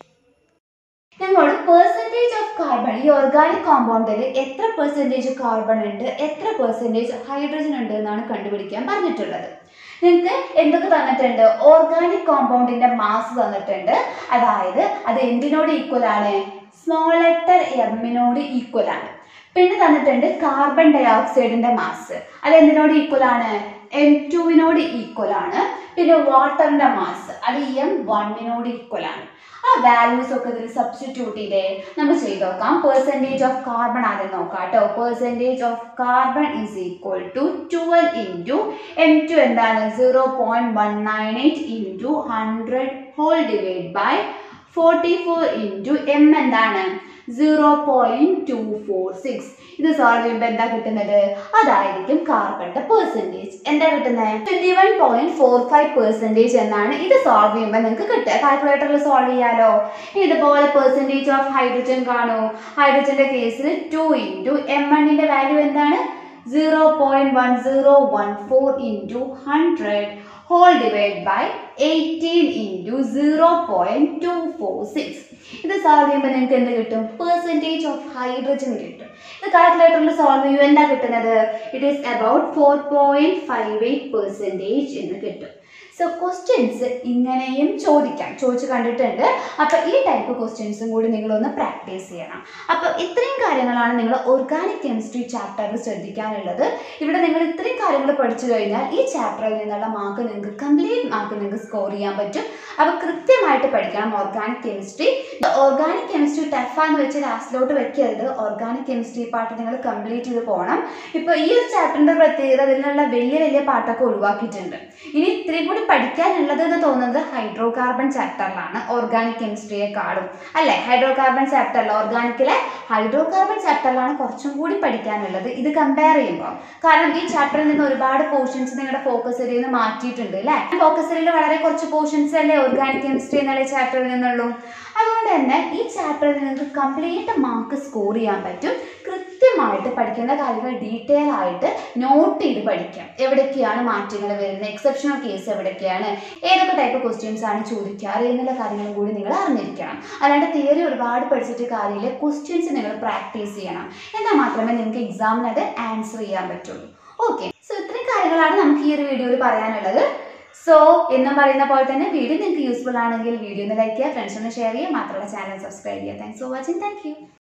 S1: ഞങ്ങളോട് പെർസെൻറ്റേജ് ഓഫ് കാർബൺ ഈ organic കോമ്പൗണ്ടിൽ എത്ര percentage carbon ഉണ്ട് എത്ര percentage hydrogen ഉണ്ട് എന്നാണ് കണ്ടുപിടിക്കാൻ പറഞ്ഞിട്ടുള്ളത് നിങ്ങൾക്ക് എന്തൊക്കെ തന്നിട്ടുണ്ട് ഓർഗാനിക് കോമ്പൗണ്ടിന്റെ മാസ് തന്നിട്ടുണ്ട് അതായത് അത് എന്തിനോട് ഈക്വൽ ആണ് സ്മോൾ ലെറ്റർ എമ്മിനോട് ഈക്വൽ ആണ് പിന്നെ തന്നിട്ടുണ്ട് കാർബൺ ഡയോക്സൈഡിന്റെ മാസ് അത് എന്തിനോട് ഈക്വൽ ആണ് എം ടുവിനോട് ഈക്വൽ ആണ് പിന്നെ വാട്ടറിന്റെ മാസ് അത് എം വണ്ണിനോട് ഈക്വൽ ആണ് ആ വാല്യൂസ് ഒക്കെ ഇതിൽ സബ്സ്റ്റിറ്റ്യൂട്ട് ചെയ്തേ നമുക്ക് ചെയ്ത് നോക്കാം പെർസെൻറ്റേജ് ഓഫ് കാർബൺ ആദ്യം നോക്കാം കേട്ടോ percentage of carbon is equal to twelve into M two എന്താണ് zero point one nine eight into hundred whole divide by forty four into M എന്താണ് zero point two four six ഇത് solve ചെയ്യുമ്പോൾ എന്താ കിട്ടുന്നത് അതായിരിക്കും കാർബണിന്റെ പെർസെൻറ്റേജ് എന്താ കിട്ടുന്നത് twenty one point four five percentage എന്നാണ് ഇത് സോൾവ് ചെയ്യുമ്പോൾ നിങ്ങൾക്ക് കിട്ടുക കാൽക്കുലേറ്ററിൽ സോൾവ് ചെയ്യാലോ ഇതുപോലെ പെർസെൻറ്റേജ് ഓഫ് ഹൈഡ്രജൻ കാണൂ ഹൈഡ്രജന്റെ കേസിൽ ടു ഇൻറ്റു എം വണ്ണിന്റെ വാല്യൂ എന്താണ് zero point one zero one four into hundred whole divide by eighteen into zero point two four six ഇത് സോൾവ് ചെയ്യുമ്പോൾ നിങ്ങൾക്ക് എന്ത് കിട്ടും പെർസെൻറ്റേജ് ഓഫ് ഹൈഡ്രജൻ കിട്ടും ഇത് കാൽക്കുലേറ്ററിൽ സോൾവ് ചെയ്യുമ്പോൾ എന്താ കിട്ടുന്നത് it is about four point five eight percentage എന്ന് കിട്ടും സോ ക്വസ്റ്റ്യൻസ് ഇങ്ങനെയും ചോദിക്കാം ചോദിച്ച് കണ്ടിട്ടുണ്ട് അപ്പോൾ ഈ ടൈപ്പ് ക്വസ്റ്റ്യൻസും കൂടി നിങ്ങളൊന്ന് പ്രാക്ടീസ് ചെയ്യണം അപ്പോൾ ഇത്രയും കാര്യങ്ങളാണ് നിങ്ങൾ ഓർഗാനിക് കെമിസ്ട്രി ചാപ്റ്ററിൽ ശ്രദ്ധിക്കാനുള്ളത് ഇവിടെ നിങ്ങൾ ഇത്രയും കാര്യങ്ങൾ പഠിച്ചു കഴിഞ്ഞാൽ ഈ ചാപ്റ്ററിൽ നിന്നുള്ള മാർക്ക് നിങ്ങൾക്ക് കംപ്ലീറ്റ് മാർക്ക് നിങ്ങൾക്ക് സ്കോർ ചെയ്യാൻ പറ്റും അപ്പോൾ കൃത്യമായിട്ട് പഠിക്കണം ഓർഗാനിക് കെമിസ്ട്രി ഓർഗാനിക് കെമിസ്ട്രി ടഫാന്ന് വെച്ച് ലാസ്റ്റിലോട്ട് വെക്കരുത് ഓർഗാനിക് കെമിസ്ട്രി പാട്ട് നിങ്ങൾ കംപ്ലീറ്റ് ചെയ്ത് പോകണം ഇപ്പോൾ ഈ ഒരു ചാപ്റ്ററിൻ്റെ പ്രത്യേകത അതിലുള്ള വലിയ വലിയ പാട്ടൊക്കെ ഒഴിവാക്കിയിട്ടുണ്ട് ഇനി ഇത്രയും കൂടി പഠിക്കാനുള്ളത് എന്ന് തോന്നുന്നത് ഹൈഡ്രോ കാർബൺ ചാപ്റ്ററിലാണ് ഓർഗാനിക് കെമിസ്ട്രിയെക്കാളും അല്ലേ ഹൈഡ്രോ കാർബൺ ചാപ്റ്ററിൽ ഓർഗാനിക്കിലെ ഹൈഡ്രോ കാർബൺ ചാപ്റ്ററിലാണ് കുറച്ചും കൂടി പഠിക്കാനുള്ളത് ഇത് കമ്പയർ ചെയ്യുമ്പോൾ കാരണം ഈ ചാപ്റ്ററിൽ നിന്ന് ഒരുപാട് പോർഷൻസ് നിങ്ങളുടെ ഫോക്കസ് ഏരിയയിൽ നിന്ന് മാറ്റിയിട്ടുണ്ട് അല്ലേ ഫോക്കസ് ഏരിയയിൽ വളരെ കുറച്ച് പോർഷൻസ് അല്ലേ ഓർഗാനിക് കെമിസ്ട്രി എന്നുള്ള ചാപ്റ്ററിൽ നിന്നുള്ളൂ അതുകൊണ്ട് തന്നെ ഈ ചാപ്റ്ററിൽ നിങ്ങൾക്ക് കംപ്ലീറ്റ് മാർക്ക് സ്കോർ ചെയ്യാൻ പറ്റും കൃത്യമായിട്ട് പഠിക്കേണ്ട കാര്യങ്ങൾ ഡീറ്റെയിൽ ആയിട്ട് നോട്ട് ചെയ്ത് പഠിക്കാം എവിടേക്കാണ് മാറ്റങ്ങൾ വരുന്നത് എക്സെപ്ഷണൽ കേസ് എവിടേക്കാണ് ഏതൊക്കെ ടൈപ്പ് ക്വസ്റ്റ്യൻസ് ആണ് ചോദിക്കാറ് എന്നുള്ള കാര്യങ്ങളും കൂടി നിങ്ങൾ അറിഞ്ഞിരിക്കണം അല്ലാണ്ട് തിയറി ഒരുപാട് പഠിച്ചിട്ട് കാര്യമില്ല ക്വസ്റ്റ്യൻസ് നിങ്ങൾ പ്രാക്ടീസ് ചെയ്യണം എന്നാൽ മാത്രമേ നിങ്ങൾക്ക് എക്സാമിന് അത് ആൻസർ ചെയ്യാൻ പറ്റുള്ളൂ ഓക്കെ സോ ഇത്രയും കാര്യങ്ങളാണ് നമുക്ക് ഈ ഒരു വീഡിയോയിൽ പറയാനുള്ളത് സോ എന്നും പറയുന്ന പോലെ തന്നെ വീഡിയോ നിങ്ങൾക്ക് യൂസ്ഫുൾ ആണെങ്കിൽ വീഡിയോ ഒന്ന് ലൈക്ക് ചെയ്യുക ഫ്രണ്ട്സിന് ഷെയർ ചെയ്യുക മാത്രമല്ല ചാനൽ സബ്സ്ക്രൈബ് ചെയ്യുക thanks for watching thank U